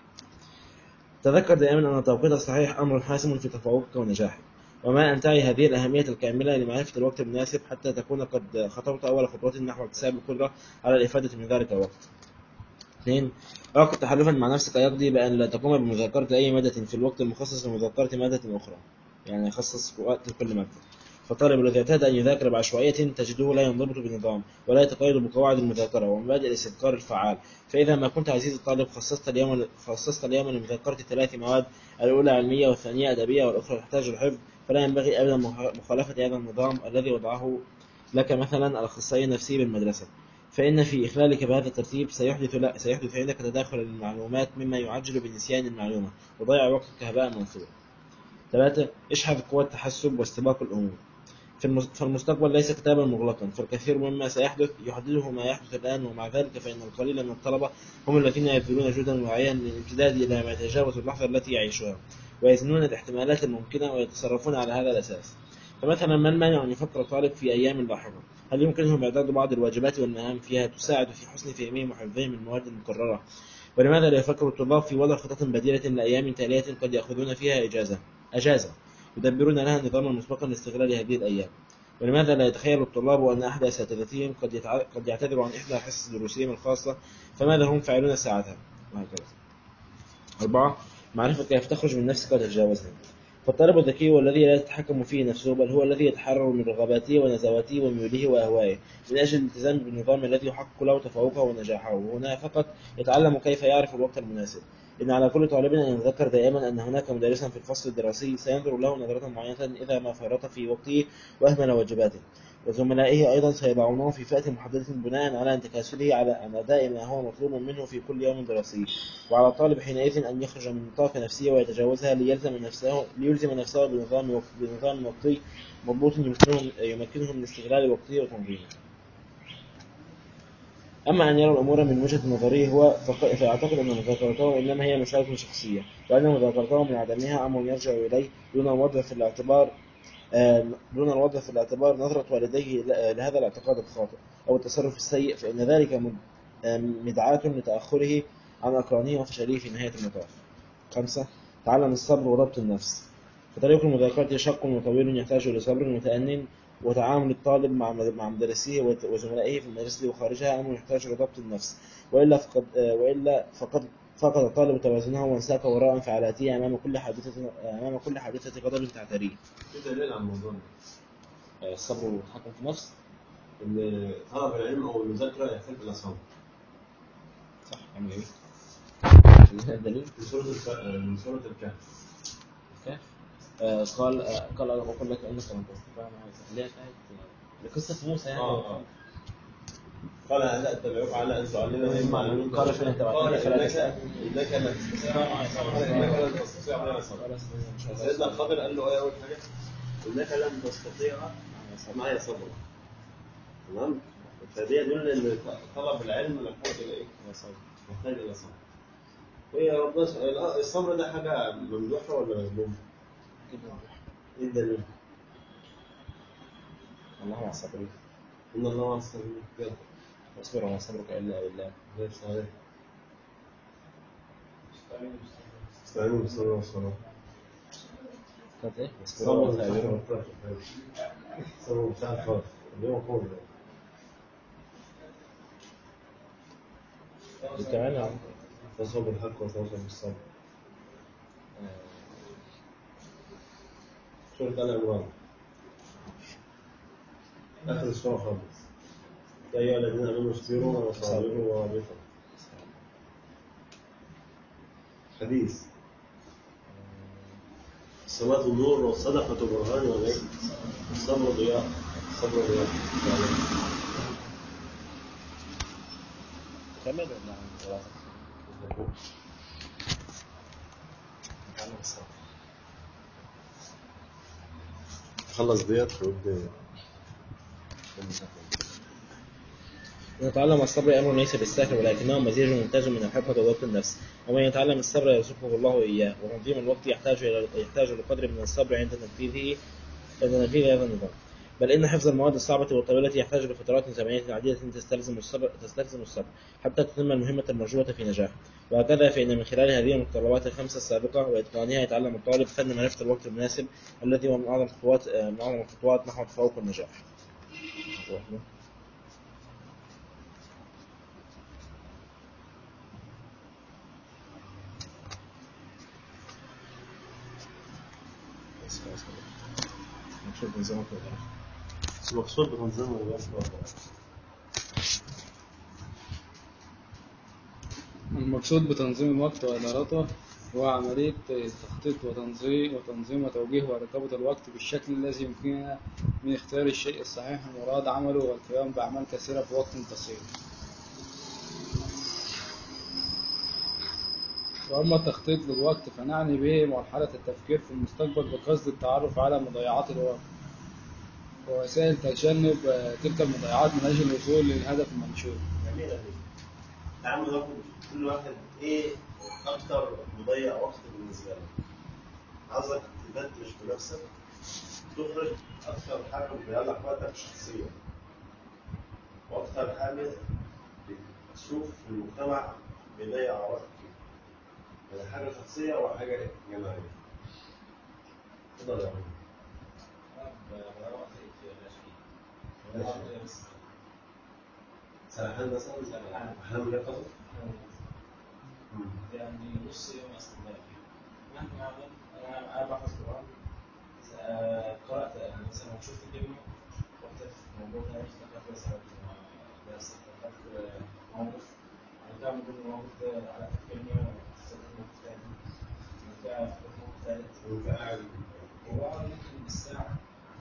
تذكر دائما أن التوقيت الصحيح أمر حاسم في تفوقك ونجاحك وما أن تعي هذه الأهمية الكاملة لمعرفة الوقت المناسب حتى تكون قد خطوت أول خطوات نحو اكتساب القدرة على الإفادة من ذلك الوقت. اثنين عقد تحالفا مع نفسك يقضي بأن لا تقوم بمذاكرة أي مادة في الوقت المخصص لمذاكرة مادة أخرى يعني يخصص وقت لكل مادة فالطالب الذي اعتاد أن يذاكر بعشوائية تجده لا ينضبط بنظام ولا يتقيد بقواعد المذاكرة ومبادئ الاستذكار الفعال فإذا ما كنت عزيزي الطالب خصصت اليوم خصصت اليوم لمذاكرة ثلاث مواد الأولى علمية والثانية أدبية والأخرى تحتاج الحفظ فلا ينبغي أبدا مخ- مخالفة هذا النظام الذي وضعه لك مثلا الأخصائي النفسي بالمدرسة فإن في إخلالك بهذا الترتيب سيحدث لا سيحدث عندك تداخل للمعلومات مما يعجل بنسيان المعلومة وضيع وقتك هباء منثورا. ثلاثة اشحذ قوة التحسب واستباق الأمور. في المس- فالمستقبل ليس كتابا مغلقا فالكثير مما سيحدث يحدده ما يحدث الآن ومع ذلك فإن القليل من الطلبة هم الذين يبذلون جهدا واعيا للامتداد إلى ما يتجاوز اللحظة التي يعيشها ويزنون الاحتمالات الممكنة ويتصرفون على هذا الأساس فمثلا ما المانع أن يفكر طالب في أيام لاحقة هل يمكنهم إعداد بعض الواجبات والمهام فيها تساعد في حسن فهمهم وحفظهم المواد المكررة ولماذا لا يفكر الطلاب في وضع خطط بديلة لأيام تالية قد يأخذون فيها إجازة أجازة يدبرون لها نظاما مسبقا لاستغلال هذه الأيام ولماذا لا يتخيل الطلاب أن أحد أساتذتهم قد, يتع... قد يعتذر عن إحدى حصص دروسهم الخاصة فماذا هم فاعلون ساعتها وهكذا أربعة معرفة كيف تخرج من نفسك وتتجاوزها فالطالب الذكي هو الذي لا يتحكم فيه نفسه بل هو الذي يتحرر من رغباته ونزواته وميوله وأهوائه من أجل الالتزام بالنظام الذي يحقق له تفوقه ونجاحه وهنا فقط يتعلم كيف يعرف الوقت المناسب إن على كل طالب أن يتذكر دائما أن هناك مدرسا في الفصل الدراسي سينظر له نظرة معينة إذا ما فرط في وقته وأهمل واجباته وزملائه أيضا سيضعونه في فئة محددة بناء على انتكاسله على عن أداء ما هو مطلوب منه في كل يوم دراسي وعلى الطالب حينئذ أن يخرج من نطاق نفسية ويتجاوزها ليلزم نفسه ليلزم نفسه بنظام وق- بنظام وقتي مضبوط يمكنه يمكنه من استغلال وقته وتنظيمه. أما أن يرى الأمور من وجهة نظره هو فق- فيعتقد أن مذاكرته إنما هي مشاركة شخصية وأن مذاكرته من عدمها أمر يرجع إليه دون الوضع في الاعتبار آه، دون الوضع في الاعتبار نظرة والديه ل- لهذا الاعتقاد الخاطئ أو التصرف السيء فإن ذلك مد- آه، مدعاة لتأخره عن أقرانه وفشله في نهاية المطاف. خمسة تعلم الصبر وضبط النفس فطريق المذاكرة شق وطويل يحتاج إلى صبر متأن وتعامل الطالب مع مع مدرسيه وت- وزملائه في المدرسة وخارجها أمر يحتاج إلى ضبط النفس وإلا فقد آه، وإلا فقد فقد الطالب توازنه وانساق وراء انفعالاته أمام كل حادثة أمام كل حادثة غضب تعتريه. في دليل على الموضوع ده الصبر والتحكم في النفس ان طلب العلم او المذاكره يحتاج الى صبر صح عامل ايه؟ الدليل من سوره الف... من سوره الكهف كيف؟ آه قال آه قال ألم أقول لك أنك لن تستطيع معي اللي هي بتاعت لقصة موسى يعني آه، آه. قال هل اتبعك على ان تعلمني مما علمتك قال فإن اتبعتني قال فلا انك تسأل. انك لن تستطيع معي صبرا قال انك لن تستطيع معي صبرا قال اسمعني إن شاء الله. سيدنا الخضر قال له ايه اول حاجه انك لن تستطيع معي صبرا تمام فدي يدل ان طلب العلم محتاج الى ايه؟ يا صبر. محتاج الى صبر ايه يا رب الصبر ده حاجه ممدوحه ولا مذمومه؟ كده ايه الدليل؟ الله مع الصابرين ان الله مع الصابرين يلا واصبر وما صبرك إلا بالله زي صحيح استعينوا بالصبر والصلاه كانت إيه؟ واصبر صبر وما مش عارف صبرك أوضح. صبر مش عارف خالص اليوم كله كمان عم- تواصل بالحق وتواصل بالصبر سورة آل عمران آخر السورة خالص يا أيها الذين آمنوا اصبروا وصابروا ورابطوا حديث الصلاة نور والصدقة برهان ولا الصبر ضياء الصبر ضياء كمل ولا نتعلم الصبر خلص ديت وابدا نتعلم الصبر أمر ليس بالسهل ولكنه مزيج ممتاز من الحكمة وضبط النفس ومن يتعلم الصبر يرزقه الله إياه وتنظيم الوقت يحتاج إلى يحتاج لقدر من الصبر عند تنفيذه عند تنفيذ هذا النظام بل إن حفظ المواد الصعبة والطويلة يحتاج لفترات زمنية عديدة تستلزم الصبر تستلزم الصبر حتى تتم المهمة المرجوة في نجاح وهكذا فإن من خلال هذه المتطلبات الخمسة السابقة وإتقانها يتعلم الطالب فن معرفة الوقت المناسب الذي هو من أعظم خطوات من أعظم الخطوات نحو التفوق والنجاح. نشوف نظامك ولا المقصود بتنظيم الوقت المقصود بتنظيم الوقت وإدارته هو عملية تخطيط وتنظيم وتنظيم وتوجيه ورقابة الوقت بالشكل الذي يمكننا من اختيار الشيء الصحيح المراد عمله والقيام بأعمال كثيرة في وقت قصير. وأما التخطيط للوقت فنعني به مرحلة التفكير في المستقبل بقصد التعرف على مضيعات الوقت ووسائل تجنب آه، تلك المضيعات من أجل الوصول للهدف المنشود. جميلة دي تعمل وقت كل واحد ايه اكتر مضيع وقت بالنسبة له عايزك تفتش بنفسك تخرج اكتر حاجة بتضيع لك وقتك شخصيا واكتر حاجة بتشوف في المجتمع بيضيع وقت فيه يعني حاجة شخصية وحاجة جماعية تقدر يا ماشي. سرحان مثلا احلام اليقظة يعني نص يوم اصلا مهما عملت انا انا بحفظ قران آه، قرات يعني مثلا شفت كلمه رحت في موضوع تاني افتكرت مثلا درس افتكرت موقف بعد كده من ضمن الموقف ده على كلمه افتكرت موقف تاني بعد كده افتكرت موقف تالت وانت قاعد وبقعد ممكن بالساعه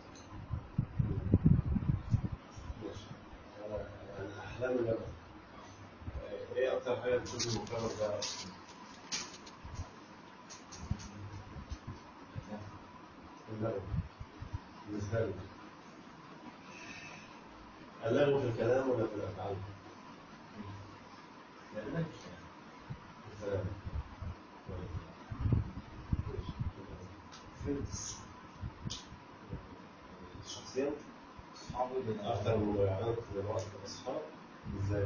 ماشي يعني احلام اليقظة ايه اكتر حاجة بتشوف المجتمع ده اللغو بالنسبة لي اللغو في الكلام ولا في الأفعال؟ لأنك في الكلام فهمت شخصيا صحابي أكثر المضيعات للوقت الأصحاب إزاي؟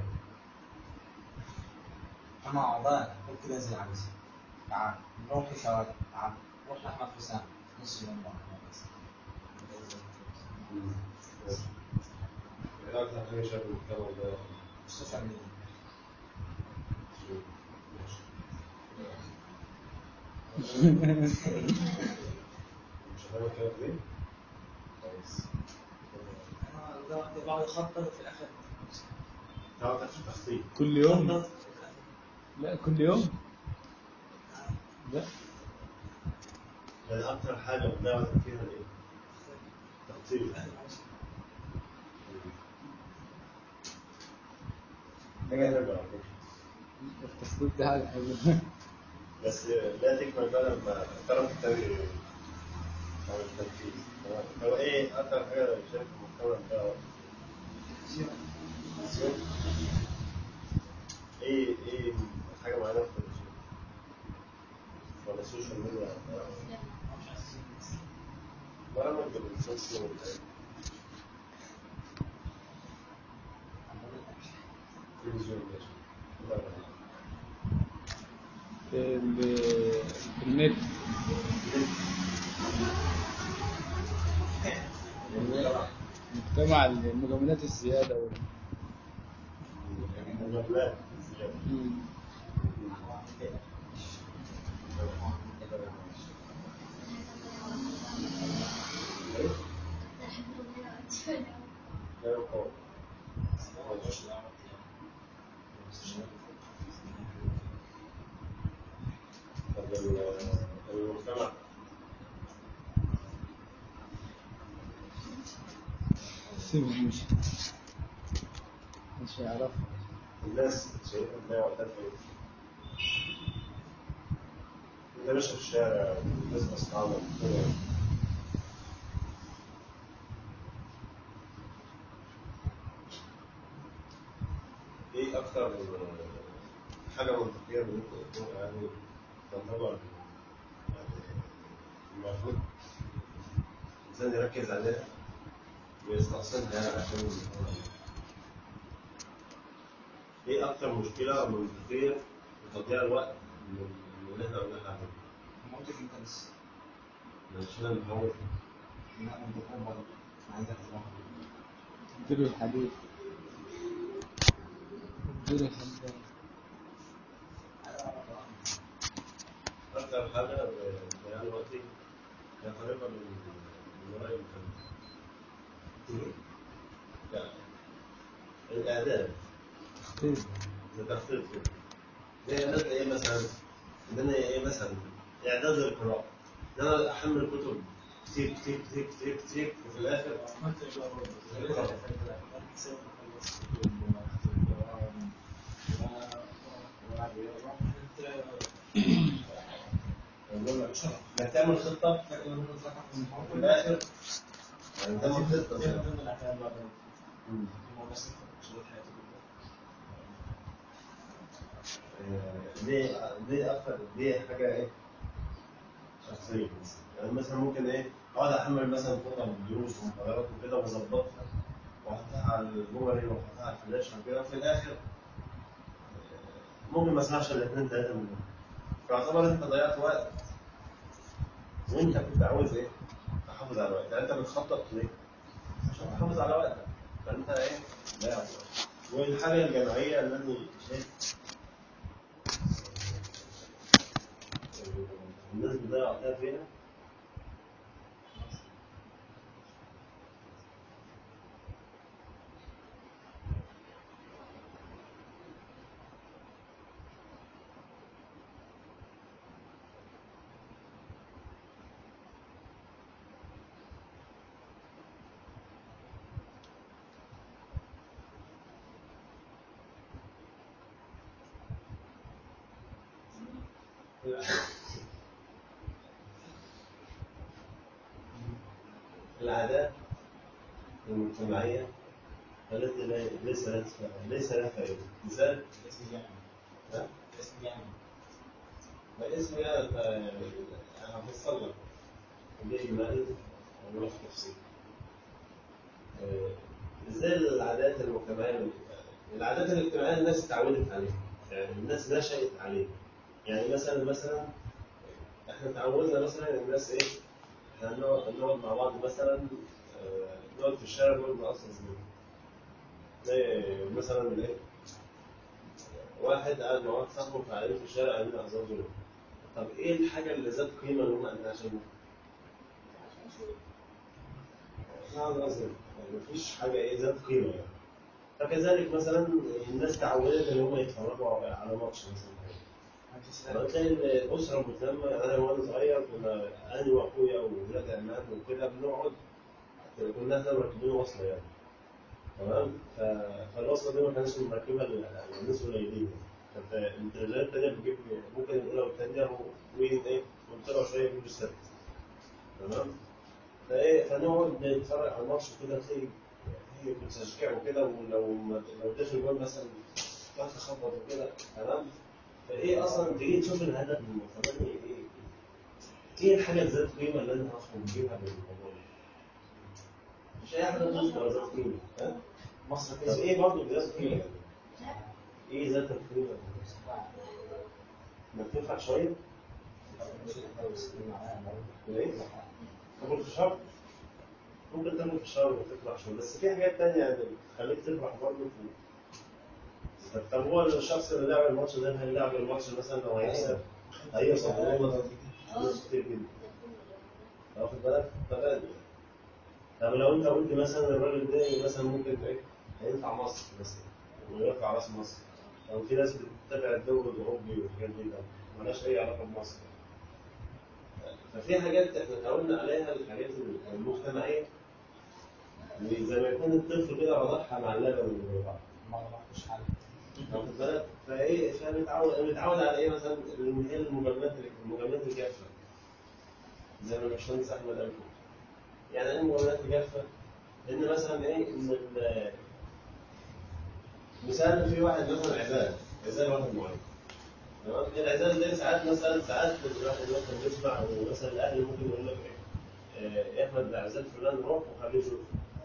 انا عقبال قلت بنزل على جسمي تعال نروح شوارع تعال نروح لاحمد حسام نص يوم واحد بس ماشي. إيه أكثر حاجة شايف المجتمع ده السوشيال ميديا ماشي. مش هفهمك كده ليه؟ كويس انا ده بقعد اخطط وفي الاخر تعرف في التخطيط كل يوم أخطط وفي الآخر لا كل يوم لا يعني أكثر حاجة بتضيع وقتك فيها إيه؟ تخطيط حاجة حلوة على فكرة. التخطيط ده حاجة حلوة بس لا تكمل بقى لما الطرف الثاني أو التنفيذ تمام؟ هو إيه أكتر حاجة شايف المجتمع ده التلفزيون؟ إيه إيه حاجة معينة في التلفزيون؟ ولا السوشيال ميديا؟ برامج السوشيال ميديا التلفزيون ماشي برامج. ال- النت مجتمع المجاملات الزيادة وال... المجاملات الزيادة. مم. لا يقاوم طب ال- المجتمع سيبه يمشي مش هيعرف الناس شايفة تلاقي وقتها في انت ماشي في الشارع بتسمع اصحابك كده ايه اكتر حاجة منطقية ممكن تكون يعني تعتبر يعني المفروض الانسان يركز عليها ويستحسنها يعني عشان ايه اكتر مشكله منطقيه في تضييع الوقت من من اللي احنا قلنا عليه منطق انت بس مش انا بحاول لا منطقهم برضه عايزك تروح اديله الحديد اديله الحديد اكتر حاجه بضياع الوقت هي قريبه من من وراء الامتحان لا. الاعداد تخطيط ده تخطيط كده زي اعداد ايه مثلا ان انا ايه مثلا اعداد للقراءه ان انا احمل كتب كتير كتير كتير كتير كتير وفي الاخر انك تعمل خطه وفي الاخر يعني تعمل خطه كده. مم. آه، دي دي اكتر دي حاجه ايه شخصيه مثلا يعني مثلا ممكن ايه اقعد احمل مثلا خطه دروس ومحاضرات وكده واظبطها واحطها على الميموري واحطها على الفلاش وكده وفي الاخر آه، ممكن ما اسمعش الا اثنين ثلاثه منهم فيعتبر انت ضيعت وقت وانت كنت عاوز ايه؟ تحافظ على الوقت يعني انت بتخطط ليه؟ عشان تحافظ على وقتك فانت ايه؟ ضيعت وقت والحاجه الجماعيه اللي انا شايف الناس بتضيع وقتها فيها العادات المجتمعية التي لا- ليس لها ليس لها فائدة مثال ها؟ الاسم ده أنا هفصل لك ليه إجمالي ونروح تفصيل آه، ازاي العادات المجتمعية العادات الاجتماعية الناس اتعودت عليها يعني الناس نشأت عليها يعني مثلا مثلا احنا تعودنا مثلا الناس ايه احنا نقعد نقعد مع بعض مثلا آه، نقعد في الشارع نقعد نقصص زميل زي مثلا ايه واحد قاعد مع واحد صاحبه فقاعدين في الشارع قاعدين اعذار ظلم طب ايه الحاجه اللي ذات قيمه اللي هم قاعدين عشانها؟ نعم قصدي يعني مفيش حاجه ايه ذات قيمه يعني فكذلك مثلا الناس تعودت ان هم يتفرجوا على ماتش مثلا لما تلاقي الاسره متلمه انا وانا صغير كنا انا واخويا وولاد عمام وكده بنقعد كنا احنا مركبين وصله يعني تمام ف- فالوصله دي ما كانش مركبها ال- الناس قليلين فانت الدرجات الثانيه بتجيب ممكن الاولى والثانيه وين ايه وطلعوا شويه بيجيبوا السادس تمام فايه فنقعد نتفرج على الماتش كده تلاقي هي بتشجع وكده ولو ما- لو دخل جول مثلا تقعد تخبط وكده تمام فايه اصلا تيجي تشوف الهدف من كمان ايه ايه ايه الحاجه ذات قيمه اللي انا هخرج بيها من الموضوع ده؟ مش اي حاجه تذكر ذات قيمه ها؟ مصر طب ايه برضه ذات قيمه؟ ايه ذات القيمه؟ انك تدفع شويه؟ ايه؟ تاكل في الشهر؟ ممكن تاكل في الشهر وتفرح شويه بس في حاجات تانية يعني تخليك تفرح برضه في طب هو الشخص اللي لعب الماتش ده هيلعب الماتش مثلا لو هيكسب هيوصل فلوس كتير جدا واخد بالك؟ تبادل طب لو انت قلت مثلا الراجل ده مثلا ممكن ايه هينفع مصر مثلا ويرفع راس مصر او في ناس بتتابع الدوري الاوروبي والحاجات دي ده مالهاش اي علاقه بمصر ففي حاجات احنا قلنا عليها الحاجات المجتمعيه وزي ما يكون الطفل كده رضعها مع اللبن اللي بعض ما رحتش حاجه واخد بالك فايه فبيتعود بيتعود على ايه مثلا اللي هي المجاملات المجاملات الجافه زي ما الباشمهندس احمد قال كده يعني ايه المجاملات الجافه؟ ان مثلا ايه ان ال- مثال في واحد مثلا عزال عزال واحد معين تمام العزال ده ساعات مثلا ساعات الواحد مثلا بيسمع ومثلا الاهل ممكن يقول لك ايه آه، يا احمد ده عزال فلان روح وخليه يشوف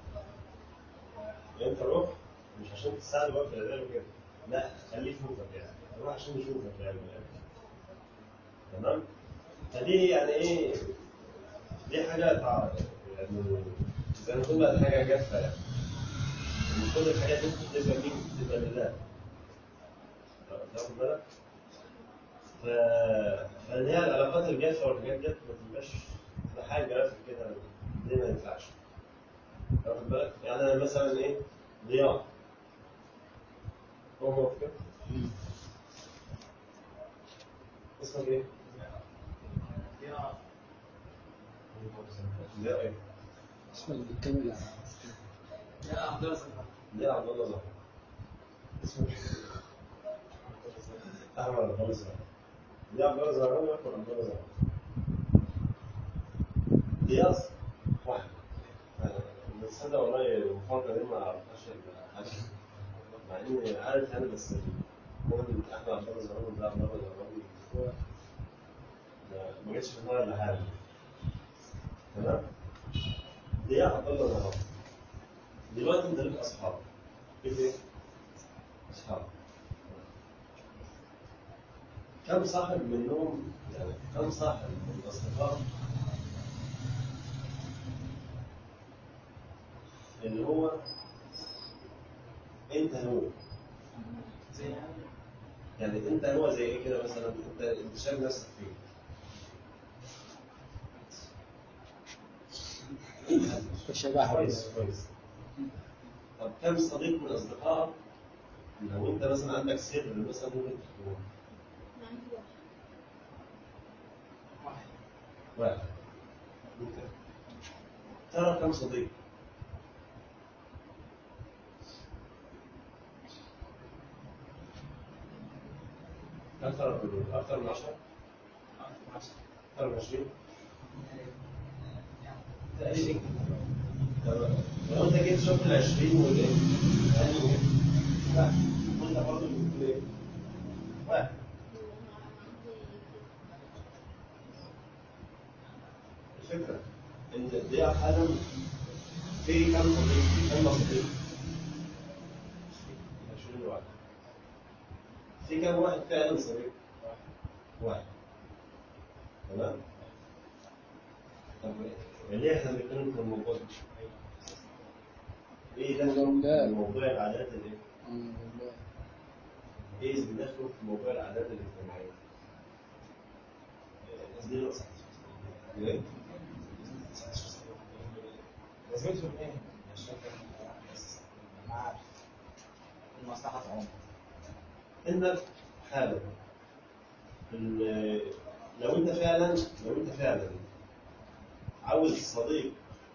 انت روح مش عشان تساعده بقى في العزال وكده لا خليه يشوفك يعني روح عشان يشوفك يعني من الآخر. تمام فدي يعني ايه دي حاجه تع- يعني زي ما تقول بقى حاجه جافه يعني إن كل الحاجات دي بتبقى مين بتبقى لله تاخد بالك ف... فاللي هي العلاقات الجافه والحاجات ديت ما تبقاش تبقى حاجه جافه كده دي ما ينفعش واخد بالك يعني انا مثلا ايه ضياء هو موافق اسمك ايه؟ ضياء ايه؟ اسمه اللي بيتكلم يعني يا عبد الله ضياء عبد الله زهر اسمك احمد عبد الله زهر ضياء عبد الله زهر انا احمد عبد الله زهر ضياء واحد أنا- تصدق والله المفارقه دي ما اعرفهاش إلا حاجه مع اني عارف يعني بس هو احمد عبد الله زهر وضياء عبد الله زهر ما- ما جتش في دماغي الا حاجه تمام ضياء عبد الله زهر دلوقتي انت ليك اصحاب كيف ايه؟ اصحاب كم صاحب منهم يعني كم صاحب من الاصدقاء اللي هو انت هو يعني انت هو زي ايه كده مثلا انت انت شايف نفسك فيه شبه كويس كويس طب كم صديق من اصدقائك لو انت مثلا عندك سر مثلا ممكن تكون واحد انت ترى كم صديق كم ترى كلهم اكثر من 10 اكثر من 20 تقريبا تمام. لو انت جيت شفت ال 20 والايه؟ قالوا ايه؟ واحد وانت برضه بتقول ايه؟ واحد الفكره ان دي حالا في كم صديق؟ في كم صديق؟ 20 واحد في كم واحد فعلا صديق؟ واحد تمام؟ طب ليه احنا بنتكلم في الموضوع ده؟ ايه ده؟ الأولاد. موضوع العادات الايه؟ ايه اللي بندخل في موضوع العادات الاجتماعيه؟ آه، دي النقطة. إيه؟ لازمتهم ايه؟ مش فاكر انا عارف المصلحة عمر انك حالا ال- لو انت فعلا لو انت فعلا عاوز صديق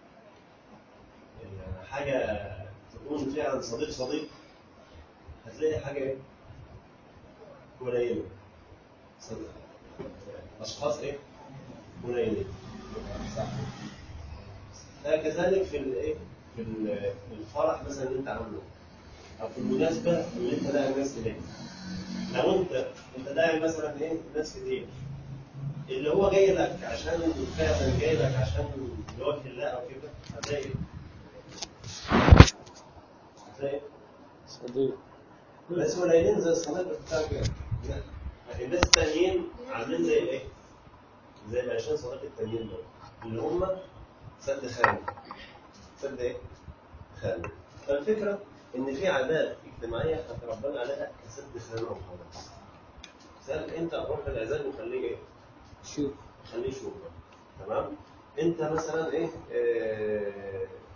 يعني حاجه تكون فعلا صديق صديق هتلاقي حاجه ايه؟ قليله صديق. اشخاص ايه؟ قليلين كذلك في الايه؟ في ال- في الفرح مثلا اللي انت عامله او في المناسبه اللي انت داعي الناس اليها لو انت انت داعي مثلا ايه ناس كتير اللي هو جاي لك عشان فعلا جاي لك عشان لوجه الله او كده هتلاقي ايه؟ هتلاقي صديق بس قليلين زي الصديق بتاعك كده لا. لكن الناس التانيين عاملين زي الايه؟ زي ال 20 صديق التانيين دول اللي هم سد خانه سد ايه؟ خانه فالفكره ان في عادات اجتماعيه احنا تربينا عليها كسد خانه وخلاص سأل انت روح العزال وخليه ايه؟ شوف خليه يشوفك تمام؟ انت مثلا ايه؟ آه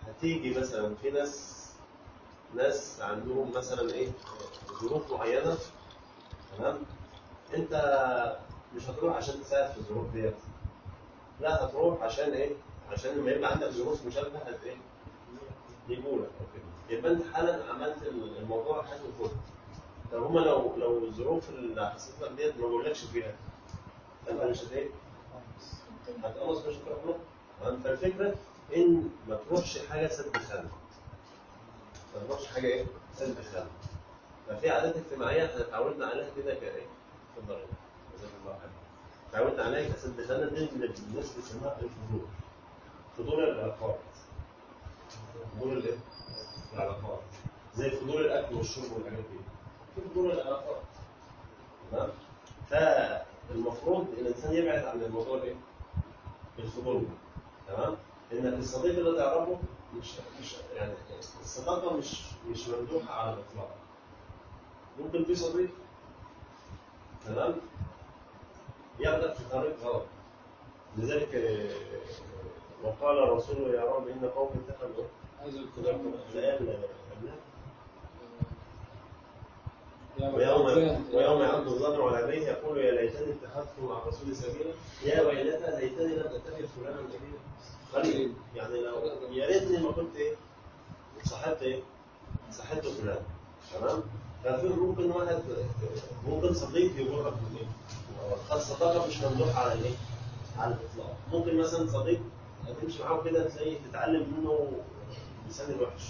هتيجي مثلا في ناس ناس عندهم مثلا ايه ظروف معينه تمام انت مش هتروح عشان تساعد في الظروف ديت لا هتروح عشان ايه عشان لما يبقى عندك ظروف مشابهه هت ايه يجوا لك أو كده. يبقى انت حالا عملت الموضوع حاجه فوق طب هما لو لو الظروف اللي حصلت لك ديت ما بقولكش فيها انت مش هت ايه هتقمص مش هتروح له فالفكره ان ما تروحش حاجه سد خانه ما تروحش حاجه ايه سد خانه ففي عادات اجتماعيه احنا اتعودنا عليها كده كايه اتفضل يا جزاك الله خير اتعودنا عليها كسد خانه دي اللي الناس بتسميها الفضول فضول العلاقات فضول الايه؟ العلاقات زي فضول الاكل والشرب والحاجات دي في فضول العلاقات تمام فالمفروض الانسان يبعد عن الموضوع الايه؟ الفضول ده. تمام انك الصديق اللي تعرفه مش مش يعني الصداقه مش مش ممدوحه على الاطلاق ممكن في صديق تمام ياخدك في طريق غلط لذلك آه، وقال الرسول يا رب ان قوم اتخذوا هذا الكلام الآيات اللي قبلها يا ويوم رب. ويوم يعض الظالم على يديه يقول يا ليتني اتخذت مع الرسول سبيلا يا ويلتى ليتني لم اتخذ فلانا سبيلا قليل يعني لو يا ريتني ما كنت ايه صاحبت ايه صاحبت فلان تمام ففي ممكن واحد ممكن صديق يغرك من ايه الصداقه مش ممدوحه على الايه على الاطلاق ممكن مثلا صديق تمشي معاه كده تلاقيه تتعلم منه لسان الوحش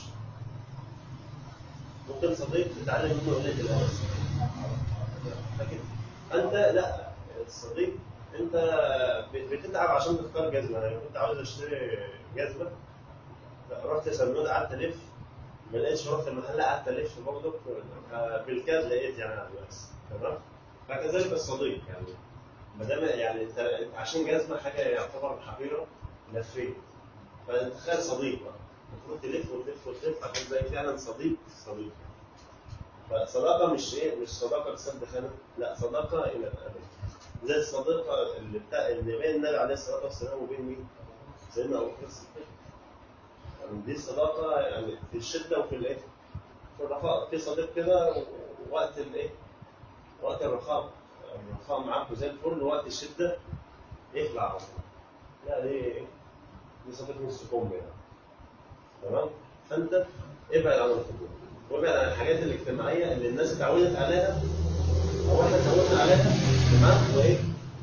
ممكن صديق تتعلم منه قله الادب لكن انت لا الصديق انت بتتعب عشان تختار جزمه انا كنت عاوز اشتري جزمه لا، رحت سلمون قعدت الف ما لقيتش رحت المحل قعدت الف برضه آه، بالكاد لقيت يعني على الوكس تمام فكذلك الصديق يعني ما دام يعني انت أنت عشان جزمه حاجه يعتبر حقيره لفيت فتخيل صديق بقى المفروض تلف وتلف وتلف عشان تلاقي فعلا صديق صديق فالصداقه مش ايه مش صداقه بسد خانه لا صداقه الى الابد زي الصداقه اللي بتاع اللي بين النبي عليه الصلاه والسلام وبين مين؟ سيدنا ابو بكر الصديق يعني دي صداقه يعني في الشده وفي الايه؟ في الرخاء في صديق كده وقت الايه؟ وقت الرخاء الرخاء معاك زي الفل وقت الشده يخلع على طول لا دي ايه؟ دي صديق نص كم يعني تمام؟ فانت ابعد عن الفضول وابعد عن الحاجات الاجتماعيه اللي الناس اتعودت عليها او احنا اتعودنا عليها تمام وايه؟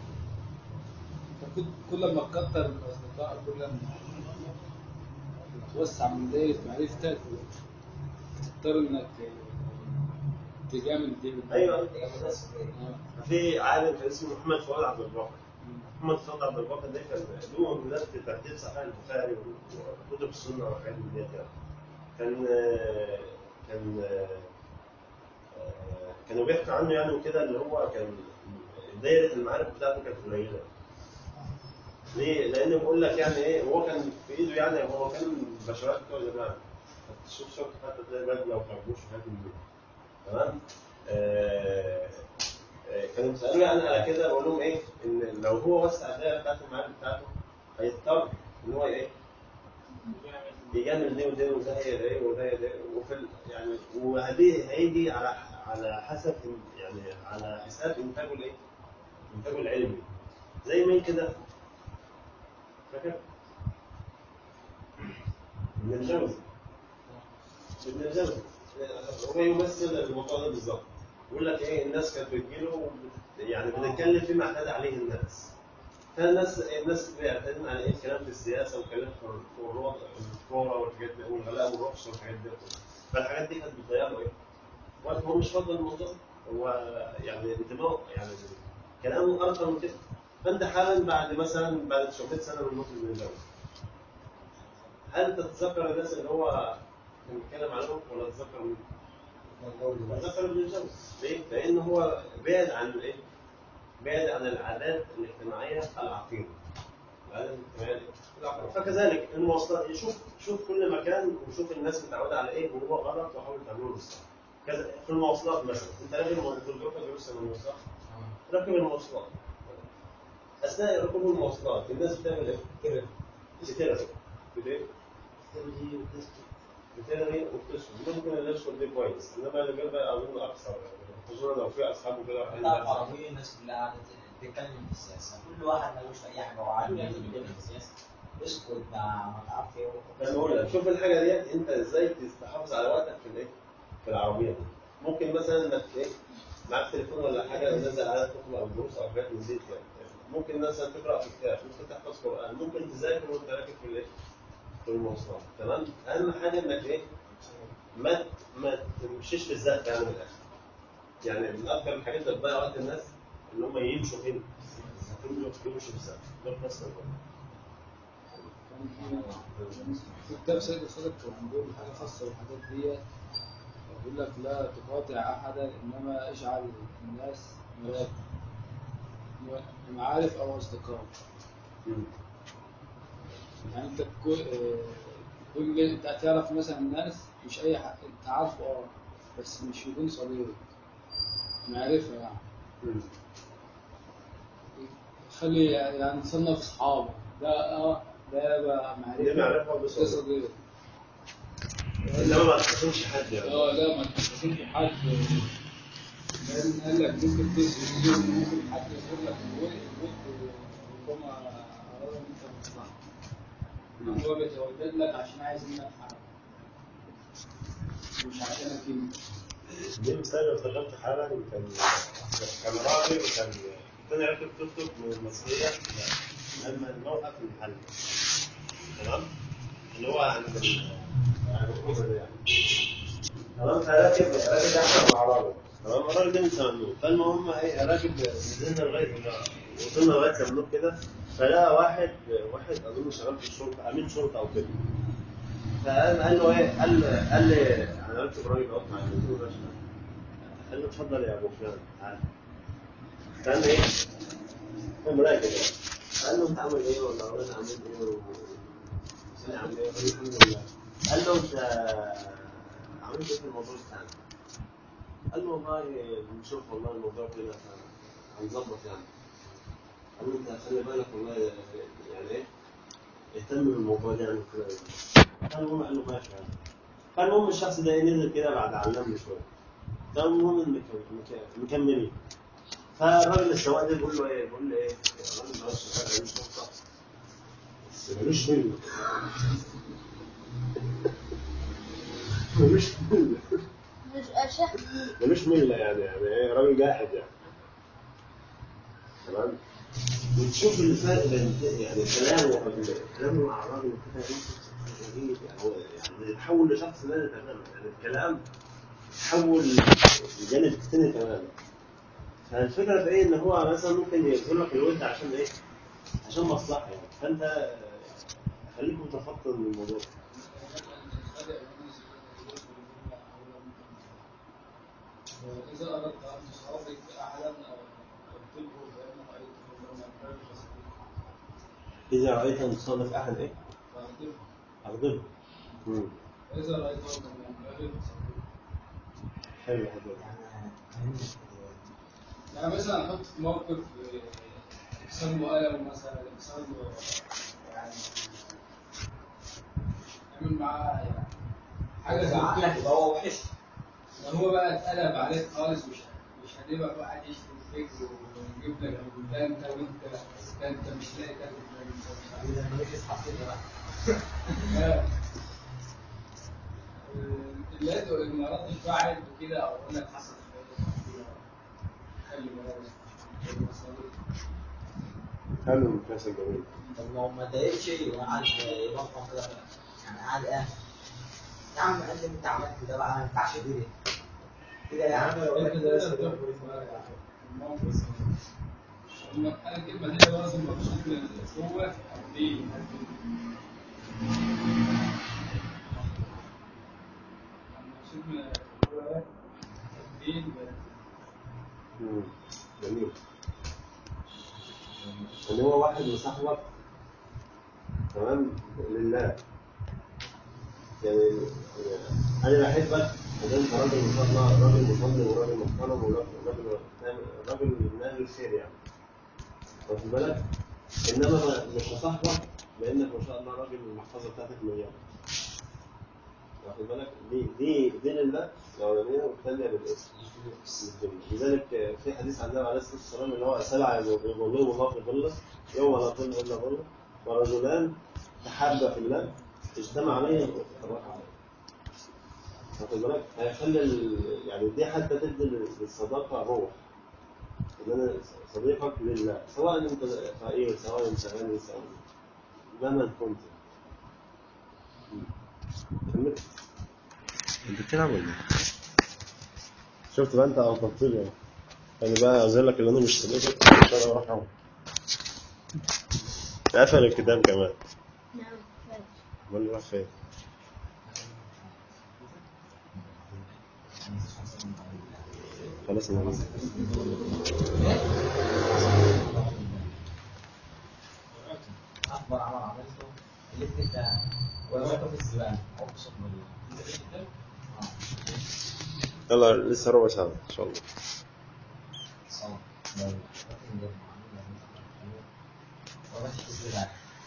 فكل- كل ما تكتر الاصدقاء كل ما توسع من دايره معرفتك تضطر انك تجامل دي ايوه آه. في عالم كان اسمه محمد فؤاد عبد الباقي محمد فؤاد عبد الباقي ده كان له مجلات في تحديد صحيح البخاري وكتب السنه والحاجات من ديت يعني كان آه، كان آه، آه، كانوا بيحكوا عنه يعني وكده اللي هو كان دايره المعارف بتاعته كانت قليله ليه؟ لان بقول لك يعني ايه هو كان في ايده يعني هو كان بشوات بتوع زمان تشوف شوط حتى تلاقي بدله وخربوش وحاجات من دي تمام؟ آه، آه، كانوا بيسالوه يعني على كده بقول لهم ايه؟ ان لو هو وسع الدايره بتاعت المعارف بتاعته هيضطر ان هو ايه؟ يجامل ده وده وده هي ده وده هي ده وفي ال- يعني وهذه هيجي على على حسب يعني على حساب انتاجه الايه؟ انتاجه العلمي زي مين كده؟ فاكر؟ ابن الجوزي ابن الجوزي هو يمثل الموضوع ده بالظبط يقول لك ايه الناس كانت بتجيله وبت- يعني بنتكلم فيما اعتاد عليه الناس فالناس الناس بيعتادين على ايه الكلام في السياسه والكلام في في الروض- الكوره والحاجات دي والغلاء والرخص والحاجات دي فالحاجات دي كانت بتضيع له ايه؟ وقت هو مش فاضي الموضوع هو يعني انتباه يعني كلامه ارقى من كده فانت حالا بعد مثلا بعد 900 سنه من موت ابن الجوزي هل تتذكر الناس اللي هو كان بيتكلم عنهم ولا تتذكر مين؟ تتذكر ابن الجوزي ليه؟ لان هو بعد عن الايه؟ بعد عن العادات الاجتماعيه العقيمه العادات الاجتماعيه العقيمه فكذلك المواصلات شوف شوف كل مكان وشوف الناس متعوده على ايه وهو غلط وحاول تعمله بالصح كذا في المواصلات مثلا انت راكب في الغرفه جلوس المواصلات راكب المواصلات اثناء ركوب المواصلات الناس بتعمل ايه؟ بتترك بتترك تلغي وتسكت بتلغي وبتشرب ممكن اللي يشرب دي كويس انما اللي جنبها اظن اكثر خصوصا لو في اصحابه كده رايحين لا درس. العربية الناس كلها قاعدة تتكلم في السياسة كل واحد ملوش في أي حاجة وعادي يتكلم في السياسة اسكت ما ما تعرفش ايه انا بقول لك شوف الحاجه ديت انت ازاي تحافظ على وقتك في الايه؟ في العربيه دي ممكن مثلا انك ايه معاك تليفون ولا حاجه تنزل على كتب او دروس او حاجات من دي كده. ممكن مثلا تقرا في كتاب ممكن تحفظ قران ممكن تذاكر وانت راكب في الايه؟ في المواصلات تمام اهم حاجه انك ايه؟ ما ما تمشيش في الزق يعني من الاخر يعني من اكثر الحاجات اللي بتضيع وقت الناس ان هم يمشوا فين؟ يمشوا في الزق ده في نفس الوقت في كتاب سيد الصدق كان بيقول حاجه خاصه بالحاجات دي بيقول لك لا تقاطع احدا انما اجعل الناس مراد معارف او اصدقاء يعني انت كل آه، كل انت تعرف مثلا الناس مش اي حد انت عارفه اه بس مش يكون صديق معرفه يعني خلي يعني تصنف اصحابه ده اه ده بقى دي معرفه معرفه ده بصدق صديق انما ما تحكمش حد يعني اه لا ما تحسسش حد لان قال لك ممكن تسال ممكن حد يقول لك الوقت الوقت ربما اراد ان انت مصلحه هو بيتودد لك عشان عايز منك حاجه مش عشانك انت دي مثال افتكرت حالا كان كان راجل وكان كان راكب توك توك من المصرية لما الموقف المحل تمام اللي هو عند ال- عند الكوبري ده يعني تمام فراكب راكب احمد مع راجل تمام الراجل ده من سمنوت فالمهم ايه راكب نزلنا لغايه وصلنا لغايه سمنوت كده فلقى واحد واحد اظن شغال في الشرطه امين شرطه او كده فقال قال له ايه قال قال لي انا راكب راجل اهو مع الدكتور باشا قال له اتفضل يا ابو فلان تعال كان ايه هو مراقب يعني. قال له انت عامل ايه ولا انا عامل ايه و- انا عامل ايه قال له الحمد لله قال له انت عملت ايه في الموضوع بتاعنا قال له والله بنشوف والله الموضوع كده هنظبط يعني قال له انت خلي بالك والله يعني ايه اهتم بالموضوع ده يعني كده فالمهم قال له ماشي يعني فالمهم الشخص ده إيه نزل كده بعد علمني شويه فالمهم مك- مك- مكملين فالراجل السواق ده بيقول له ايه؟ بيقول له ايه؟ الراجل ده شغال عند شرطه بس ملوش مله ملوش مله مش أشح ملوش مله يعني يعني ايه راجل جاحد يعني تمام وتشوف الفرق بين يعني كلامه الراجل كلامه مع الراجل كده ايه غريب يعني هو يعني يتحول لشخص ثاني تماما يعني الكلام يتحول لجانب ثاني تماما فالفكره في ايه ان هو مثلا ممكن يقول لك الود عشان ايه؟ عشان مصلحه يعني فانت خليك متفطن من الموضوع إذا أردت أن تصادق أحدا اكتبه بأن رأيته لما كان صديق اذا رايت ان تصادف احد ايه؟ فاكتبه اغضبه مم. وإذا رأيته لما ينبغي صديق حلو حلو يعني يعني مثلا أحط في موقف آه، يكسر له قلم مثلا يكسر له يعني يعمل معاه يعني حاجة زي عنك كده يبقى هو وحش لو هو بقى اتقلب عليك خالص مش مش هتبقى واحد يشتم فيك ويجيب لك ده انت وانت ده انت مش لاقي تاكل ده انت مش عارف لما يجي يصحى كده بقى لا. اللي انت ما ردش فاعل وكده او اقول لك حصل خير خلي بالك حلو المكاسب جميل طب لو ما ضايقش وقعد يبطل كده يعني قاعد قاعد يا عم قال لي انت عملت ده بقى ما ينفعش كده كده يا عم يقول لك كده لازم يقول انا الكلمه دي لازم مقصود من القوه او الدين المقصود من القوه الدين مم. جميل ان هو واحد مصاحبك تمام لله يعني انا بحبك وده انت راجل ما شاء الله راجل مصلي وراجل محترم وراجل راجل راجل من اهل الخير يعني واخد بالك انما ما- مش هصاحبك لانك ما شاء الله راجل المحفظه بتاعتك مليانه واخد بالك دي دي دي لله الاولانيه والثانيه للاسم للدنيا. لذلك في حديث عن النبي عليه الصلاه والسلام اللي هو سبعه يظلهم الله في ظله يوم لا ظل الا ظله ورجلان تحابا في الله اجتمع عليه وتفرقا عليه واخد بالك هيخلي ال- يعني دي حتى تدي للصداقه روح ان انا صديقك لله سواء انت فقير سواء انت غني سواء مهما كنت كملت انت بتلعب ولا ايه؟ شفت بقى انت انقذت لي يعني بقى اعذر لك اللي انا مش صديقك عشان اروح اقعد قفل الكتاب كمان نعم فاهم. امال راح فين؟ خلاص انا نازل. اكبر عمل عملته اللي انت ورميته في الزباله اقسم بالله يلا لسه ربع ساعة ان شاء الله صعب لو لكن ده ورميته في الزباله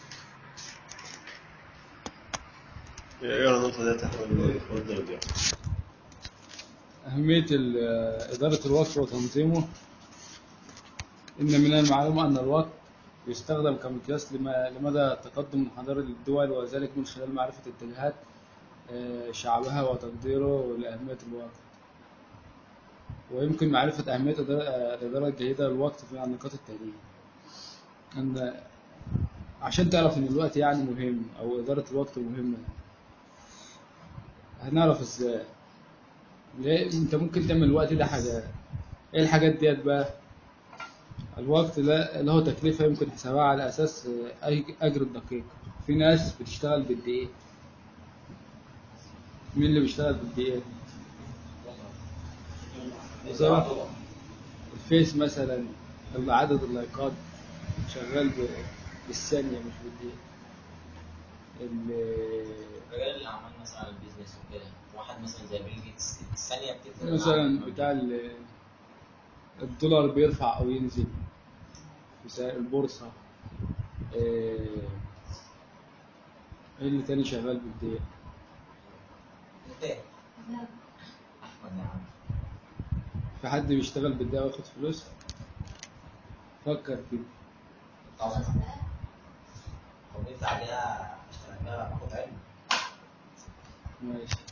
اقرا النقطة دي تحت اتفضل وديع. أهمية ال- إدارة الوقت وتنظيمه إن من المعلوم أن الوقت يستخدم كمقياس لما- لمدى تقدم حضارة الدول وذلك من خلال معرفة اتجاهات آه، شعبها وتقديره لأهمية الوقت ويمكن معرفة أهمية إدارة- آه، الإدارة الجيدة للوقت في النقاط التالية أن عشان تعرف إن الوقت يعني مهم أو إدارة الوقت مهمة هنعرف إزاي ليه انت ممكن تعمل الوقت ده حاجات ايه الحاجات ديت بقى الوقت ده له تكلفة يمكن حسابها على اساس آه، أي اجر الدقيق في ناس بتشتغل بالدقيقة مين اللي بيشتغل بالدقيقة صح الفيس مثلا اللي عدد اللايكات شغال ب- بالثانية مش بالدقيقة ال- الرجال اللي عمل مثلا البيزنس وكده واحد مثلا زي بيل جيتس الثانيه بتفرق مثلا معاه. بتاع ال- الدولار بيرفع او ينزل في سعر البورصة ايه إيه اللي تاني شغال بالدقيقة انت احمد يا عم في حد بيشتغل بالدقيقة وياخد فلوس فكر كده طبعا قضيت عليها اشتغل بيها باخد علم ماشي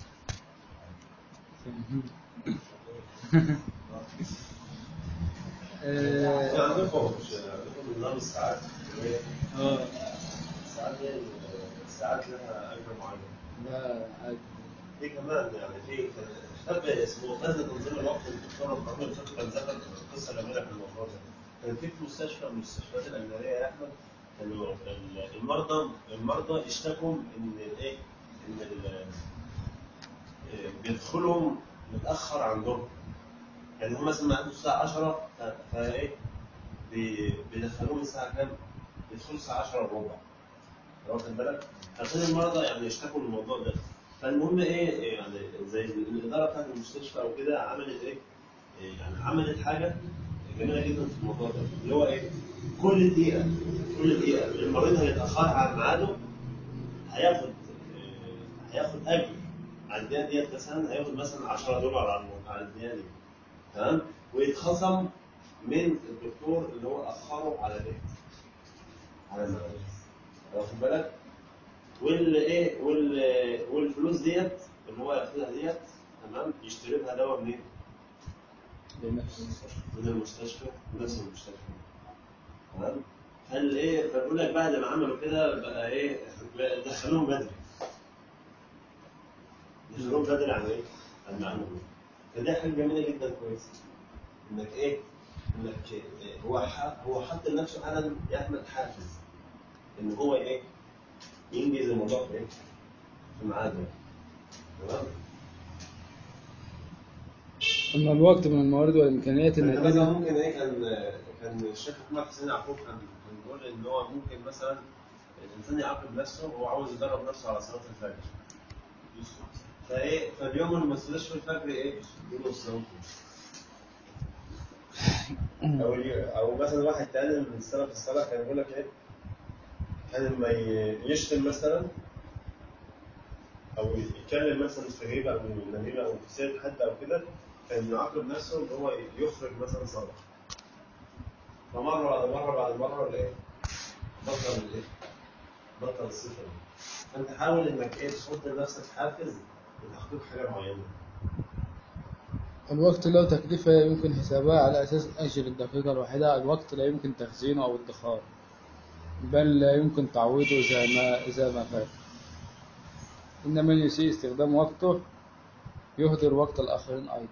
يعني اه عندكم مش عندكم نظام الساعات آه، الساعات دي الساعات لها اجر معين لا عادي. في كمان يعني في كتاب اسمه فن تنظيم الوقت للدكتور محمد فتحي كان ذكر قصه جميله في الموضوع ده كان في في مستشفى من المستشفيات الاجنبيه يا احمد كانوا ال- المرضى المرضى اشتكوا ان الايه ان ال- إيه، بيدخلهم متاخر عندهم يعني هم مثلا عنده الساعه 10 ف- فايه بي- بيدخلوهم الساعه كام؟ بيدخلوا الساعه 10 وربع واخد بالك؟ عشان المرضى يعني يشتكوا من الموضوع ده فالمهم ايه يعني زي الاداره بتاعت المستشفى او كده عملت ايه؟ إيه يعني عملت حاجه جميله جدا في الموضوع ده اللي هو ايه؟ كل دقيقه كل دقيقه المريض هيتاخر عن ميعاده هياخد إيه، هياخد اجر على الدقيقه ديت مثلا هياخد مثلا 10 دولار على الم- على الدقيقه دي تمام؟ ويتخصم من الدكتور اللي هو اخره على الايه؟ على الميعاد واخد بالك؟ والايه وال والفلوس ديت اللي هو ياخدها ديت تمام يشتري لها دواء منين؟ لنفسه من المستشفى نفس المستشفى تمام؟ فالايه فبيقول لك بعد ما عملوا كده بقى ايه بقى دخلوهم بدري دخلوهم بدري عن ايه؟ عن ميعادهم فدي حاجه جميله جدا كويسه انك ايه؟ انك إيه؟ هو ح- هو حط لنفسه فعلا يعمل حافز ان هو ايه؟ ينجز الموضوع في ايه؟ في ميعاده تمام؟ أما الوقت من الموارد والإمكانيات يعني مثلا النادرة ممكن ايه كان كان الشيخ احمد حسين يعقوب كان كان بيقول ان هو ممكن مثلا الانسان يعاقب نفسه وهو عاوز يدرب نفسه على صلاه الفجر فايه فاليوم اللي ما صلاش في الفجر ايه يقول الصلاه او ي- او مثلا واحد تاني من السلف الصالح كان يقول لك ايه كان لما ي- يشتم مثلا او يتكلم مثلا في غيبه او نميمه او في سير حد او كده كان يعاقب نفسه ان هو يخرج مثلا صدقه فمره بعد مره بعد مره الايه بطل الايه بطل الصفه دي فانت حاول انك ايه تحط لنفسك حافز لتحقيق حاجه معينه الوقت له تكلفة يمكن حسابها على أساس أجل الدقيقة الواحدة الوقت لا يمكن تخزينه أو ادخاره بل لا يمكن تعويضه إذا ما إذا ما فات إن من يسيء استخدام وقته يهدر وقت الآخرين أيضا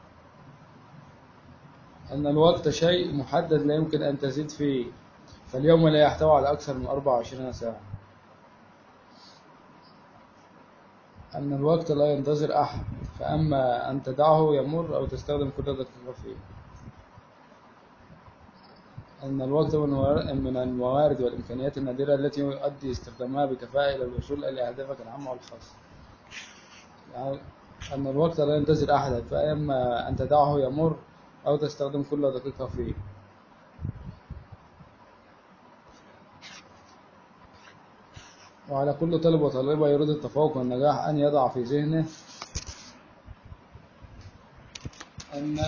أن الوقت شيء محدد لا يمكن أن تزيد فيه فاليوم لا يحتوي على أكثر من 24 ساعة أن الوقت لا ينتظر أحد فأما أن تدعه يمر أو تستخدم كل دقيقة فيه أن الوقت من الوار- من الموارد والإمكانيات النادرة التي يؤدي استخدامها بكفاءة إلى الوصول إلى أهدافك العامة والخاصة يعني أن الوقت لا ينتظر أحدا فأما أن تدعه يمر أو تستخدم كل دقيقة فيه وعلى كل طالب وطالبة يريد التفوق والنجاح أن يضع في ذهنه أن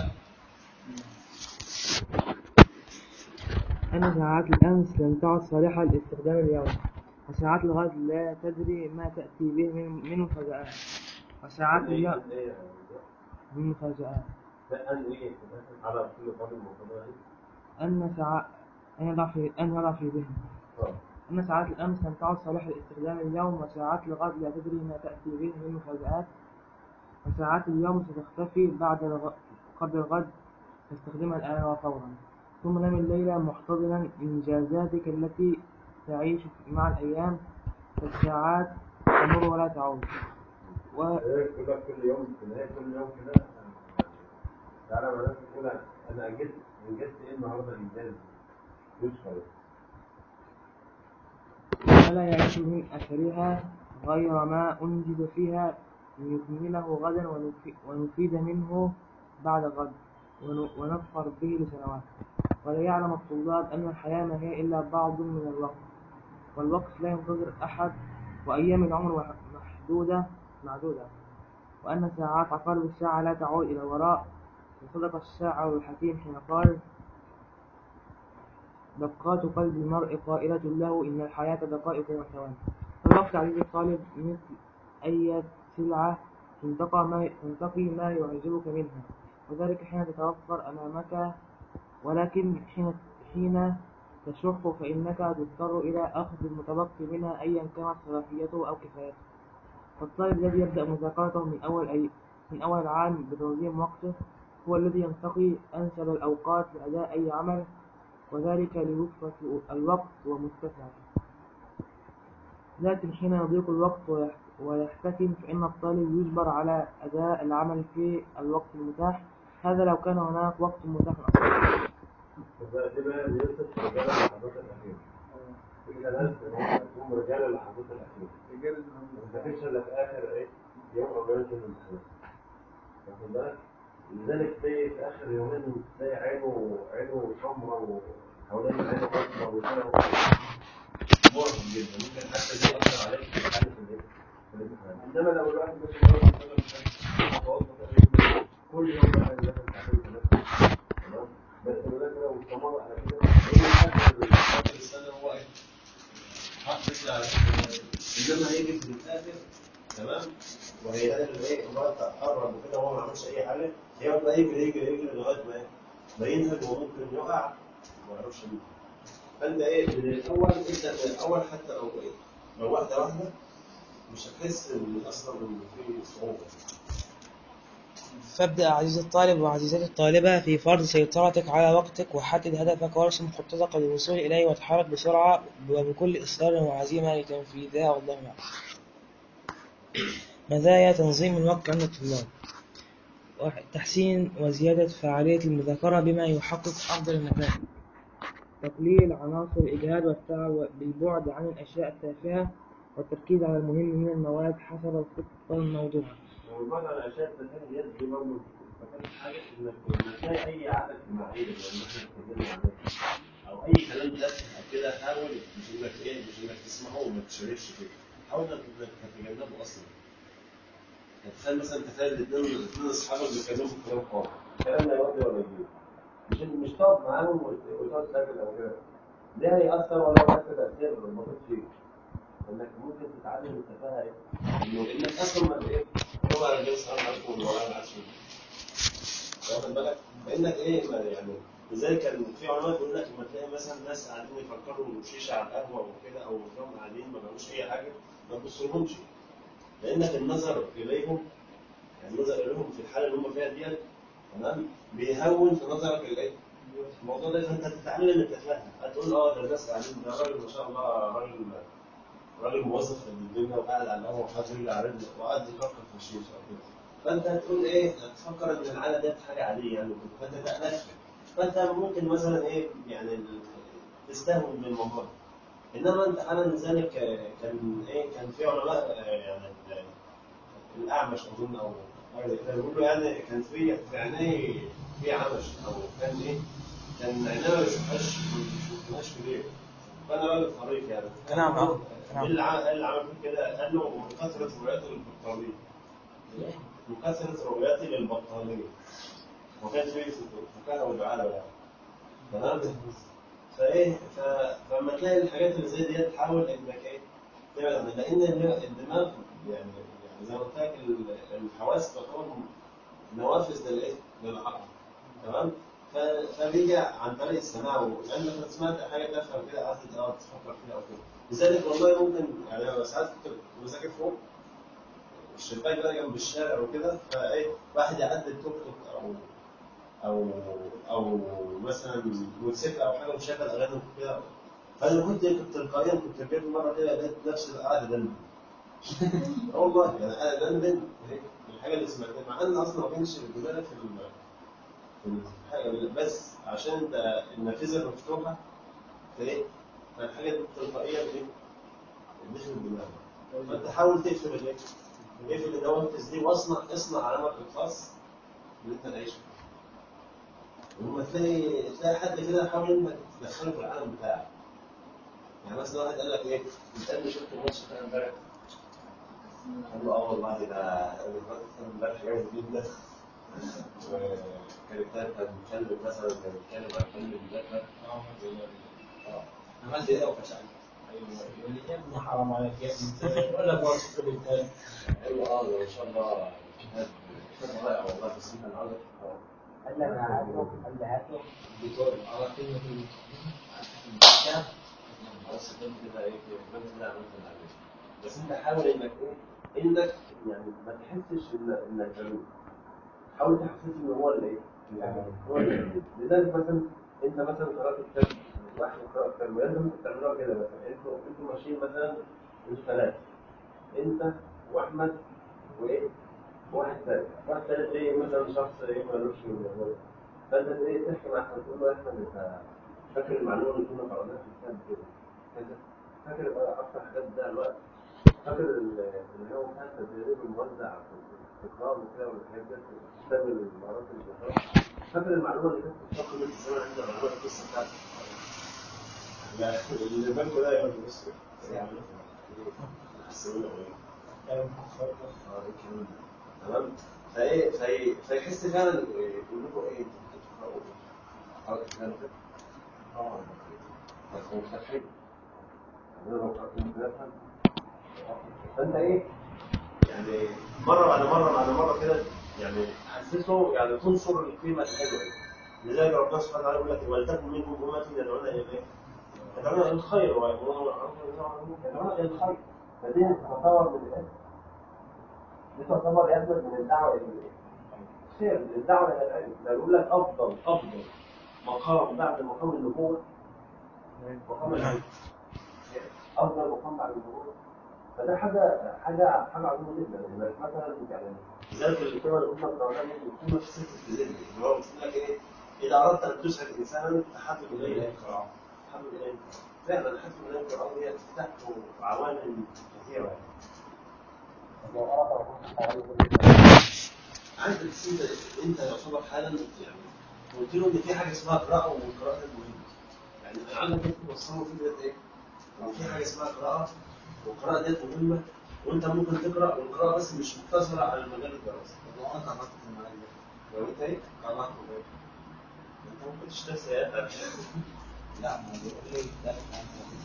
أن ساعات الأمس لم تعد صالحة لاستخدام اليوم وساعات الغد لا تدري ما تأتي به من من مفاجآت وساعات اليوم من مفاجآت أن إيه على كل طالب وطالبة أن ساعات أن يضع في أن يضع في ذهنه آه. أن ساعات الأمس لم تعد صالحة لاستخدام اليوم وساعات الغد لا تدري ما تأتي به من مفاجآت وساعات اليوم ستختفي بعد الغ... قبل الغد فاستخدمها الآن وفورا ثم نم الليلة محتضنا إنجازاتك التي تعيش مع الأيام فالساعات تمر ولا تعود و... يقول لك كل يوم في نهاية كل يوم كده تعالى مع نفسك كده أنا أنجزت أنجزت إيه النهاردة إنجاز يذكر ولا يعيش من أثرها غير ما أنجز فيها ليكمله غدا ونفي- ونفيد منه بعد غد ون- ونفخر به لسنوات ولا يعلم الطلاب أن الحياة ما هي إلا بعض من الوقت والوقت لا ينتظر أحد وأيام العمر مح- محدودة معدودة وأن ساعات عقارب الساعة لا تعود إلى الوراء وصدق الشاعر الحكيم حين قال دقات قلب المرء قائلة له إن الحياة دقائق وثواني فالوقت عزيزي الطالب مثل أي سلعة تنتقى ما تنتقي ما يعجبك منها وذلك حين تتوفر أمامك ولكن حين حين تشح فإنك تضطر إلى أخذ المتبقي منها أيا كانت صلاحيته أو كفايته فالطالب الذي يبدأ مذاكرته من أول أي من أول العام بتنظيم وقته هو الذي ينتقي أنسب الأوقات لأداء أي عمل وذلك لوقفة الوقت ومتسع لكن حين يضيق الوقت ويح- ويحتكم فإن الطالب يجبر على أداء العمل في الوقت المتاح هذا لو كان هناك وقت متاح أصلا فده تبقى بيوصف رجال اللحظات الأخيرة كل ناس هم رجال اللحظات الأخيرة ما تفكرش إلا في آخر إيه يوم أو يومين في الامتحان واخد بالك لذلك تلاقي في آخر يومين تلاقي عينه عينه حمراء وحوالين عينه أصفر وكده مرهق جدا ممكن حتى دي يأثر عليك في الحل في الإيه؟ في الامتحان إنما لو الواحد ماشي مرة في السنة متوسط كل يوم بقى يذاكر ساعتين ثلاثة تمام بس المذاكرة والتمر على كده هي آخر آخر السنة هو إيه؟ حافظ على إنما هيجي في الآخر تمام وهيلاقي الايه الوقت قرب وكده وهو ما عملش اي حاجه يفضل يجري يجري يجري لغايه ما إيه؟ ما ينهج وممكن يقع وما يعرفش يجري. فانت ايه من الاول ابدا من الاول حتى لو ايه لو واحده واحده مش هتحس ان اصلا ان في صعوبه فابدأ عزيزي الطالب وعزيزتي الطالبة في فرض سيطرتك على وقتك وحدد هدفك وارسم خطتك للوصول إليه وتحرك بسرعة وبكل إصرار وعزيمة لتنفيذها والله أعلم. مزايا تنظيم الوقت عند الطلاب واحد تحسين وزيادة فعالية المذاكرة بما يحقق أفضل النتائج تقليل عناصر الإجهاد والتعب بالبعد عن الأشياء التافهة والتركيز على المهم من المواد حسب الخطة الموضوعة وبعض الاشياء الثانيه دي برضه فكانت حاجه انك لما تلاقي اي عاده اجتماعيه يعني احنا اتكلمنا عنها او اي كلام تافه او كده حاول مش انك ايه مش انك تسمعه وما تشاركش فيه حاول انك إنك تتجنبه اصلا تخيل مثلا تخيل الاثنين الاثنين اصحابك بيتكلموا في كلام خالص الكلام ده يودي ولا يجيب مش مش تقعد معاهم وت- وتقعد تاكل او كده ده هيأثر ولا هيأثر تأثير المفروض فيك انك ممكن تتعلم التفاهه ايه؟ انه انك اصلا ما ايه؟ هو على الجنس السلام عليكم ولا ما عادش واخد بالك؟ فانك ايه ما يعني لذلك كان في علماء بيقول لك لما تلاقي مثلا ناس قاعدين يفكروا شيشه على القهوه وكده او هم قاعدين ما بيعملوش اي حاجه ما تبصلهمش لانك النظر اليهم يعني النظر اليهم في الحاله اللي هم فيها ديت تمام بيهون في نظرك الايه؟ الموضوع ده فانت تتعلم التفاهه هتقول اه ده الناس قاعدين ده راجل ما شاء الله راجل راجل موظف في الدنيا وقاعد على القهوه وحاطط رجل على رجل وقاعد يفكر في الشيشه وكده فانت هتقول ايه هتفكر ان العاده ديت حاجه عاديه يعني وكده. فانت تألفها فانت ممكن مثلا ايه يعني ال- تستهون بالموضوع ده انما انت حالا ذلك كان ايه كان في علماء آه، يعني ال- الاعمش اظن او حاجه زي كده بيقولوا يعني كان في في عينيه في عمش او كان ايه كان عينيه ما بيشوفهاش ما بيشوفهاش في ليه فانا راجل طريق يعني نعم، نعم. ايه اللي عمل إيه اللي عمل فيه كده قال له من كثره رؤيته للبطاريه من كثره رؤيتي للبطاريه وكان في فكاهه ودعاء ولا تمام فايه ف... فلما تلاقي الحاجات اللي زي دي تحاول انك ايه تبعد عنها لان ال- الدماغ يعني يعني زي ما قلت لك ال- الحواس تعتبر نوافذ للايه؟ للعقل تمام؟ ف- فبيجي عن طريق السماع لانك لو سمعت حاجه تفهم كده قعدت اه تفكر فيها او كده لذلك والله ممكن يعني انا ساعات كنت بذاكر فوق الشباك ده جنب الشارع وكده فايه واحد يعدي التوك توك او او او مثلا موتوسيكل او حاجه وشغل اغاني وكده فانا كنت كنت تلقائيا كنت جايب مره كده لقيت نفسي قاعد دندن آه والله يعني انا دندن الحاجه اللي سمعتها مع ان اصلا ما كانش دماغي في ال- في الحاجه بس عشان انت النافذه مفتوحه فايه فالحاجه دي تلقائيا ايه دخل الدماغ فانت حاول تقفل الايه اقفل النوافذ دي واصنع اصنع علامك الخاص اللي انت تعيش فيه ولما تلاقي تلاقي حد كده حاول انك تدخله في العالم بتاعك يعني مثلا واحد قال لك ايه انت اللي شفت الماتش بتاع امبارح قال له اه والله ده الماتش بتاع امبارح جامد جدا وكان التاني كان بيتكلم مثلا كان بيتكلم عن فيلم المذاكره اه عملت ايه وفشلت؟ يقول لي يا ابني حرام عليك يا ابني انت ولا بوظت في الانتاج قال له اه ده ان شاء الله كتاب كتاب رائع والله بس انت النهارده قال لي انا هاته قال لي هاته الدكتور على كلمة الكتاب خلاص الفيلم كده ايه الفيلم كده عملت اللي عليك بس انت حاول انك ايه انك يعني ما تحسش ان انك جنون حاول تحسس ان هو اللي ايه يعني هو اللي لذلك مثلا انت مثلا قرات كتاب واحد قرأ كتاب وانت ممكن تعملوها كده مثلا انتوا انتوا ماشيين مثلا انتوا ثلاثه انت واحمد وايه واحد ثالث واحد ثالث ايه مثلا شخص ايه مالوش في الموضوع فانت ايه تحكي مع احمد تقول له يا احمد انت فاكر المعلومه اللي كنا قرأناها في الكتاب كده كذا فاكر بقى اكتر حاجات بتاع الوقت فاكر ال- اللي هو كان تدريب الموزع في التكرار وكده والحاجات دي في كتاب المهارات الذكاء فاكر المعلومه اللي كانت في الصف من الزمن عند معلومه القصه بتاعتك لا اللي بالكم ده يا بص تمام فايه في فيحس فعلا يقول لكم ايه انتوا بتقراوا حركه كده اه مفهوم فتحي انا لو قرأت مثلا فانت ايه يعني مره بعد مره بعد مره كده يعني تحسسه يعني تنشر القيمه الحلوه لذلك ربنا سبحانه وتعالى يقول لك ولتكن منكم امه يدعون الى ايه؟ يدعون الى الخير ويامرون بالمعروف وينهون عن المنكر يدعون الى الخير فدي تعتبر من الايه؟ دي تعتبر يا من الدعوه الى الايه؟ خير الدعوه الى العلم ده يقول لك افضل افضل مقام بعد مقام النبوه مقام العلم افضل مقام بعد النبوه فده حاجه حاجه حاجه عظيمه جدا انك مثلا يعني لذلك الكلمه اللي قلنا القرآن يكون في سكه الذهن اللي هو بيقول لك ايه اذا اردت ان تسعد انسانا فحبب اليه القراءه حبب اليه فعلا حبب اليه القراءه هي تفتح له عوامل كثيره عارف بس انت انت يعتبر حالا يعني قلت له ان في حاجه اسمها قراءه والقراءه دي مهمه يعني انا عايزك انت توصلوا فكره ايه؟ ان في حاجه اسمها قراءه والقراءه ديت مهمه وانت ممكن تقرا والقراءه بس مش مقتصره على مجال الدراسه طب لو انا قررت في المجال ده لو انت ايه قررت في انت ممكن تشتغل سيئات لا ما هو بيقول لي ده كمان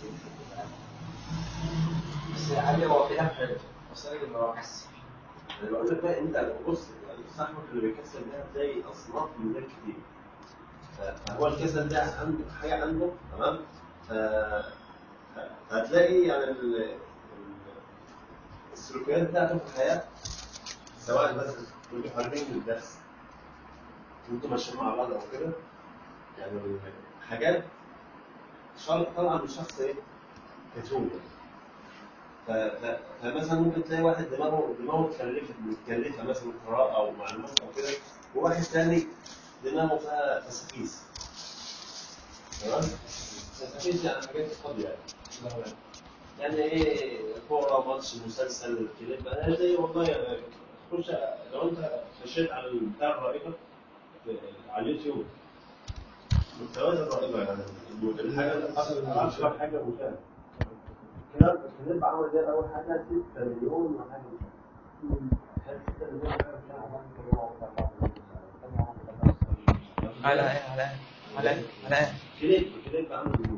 بس قال لي هو كده حلو بس انا اللي بحس انا بقول لك بقى انت بص صاحبك اللي بيكسل ده هتلاقي اصناف من غير كتير ف- فهو الكسل ده عنده حاجه عنده تمام ف- فهتلاقي يعني ال- ال- السلوكيات بتاعته في الحياه سواء مثلا كنتوا خارجين من الدرس وانتوا ماشيين مع بعض او كده يعني حاجات شرط طبعا من شخص ايه كتوم ف- ف- فمثلا ممكن تلاقي واحد دماغه دماغه متكلفه متكلفه مثلا قراءه او معلومات او كده وواحد تاني دماغه فيها فسافيس تمام؟ فسافيس يعني حاجات فاضيه يعني يعني ايه كوره ماتش مسلسل كليب انا زي والله خش لو انت خشيت على بتاع الرائقه في- على اليوتيوب محتويات الرائقه يعني الحاجه اكثر اكثر حاجه مشاهده كده كليب عمل ده اول حاجه 6 مليون وحاجه كان 6 مليون وحاجه على ايه على ايه على ايه على ايه كليب كليب عمل مليون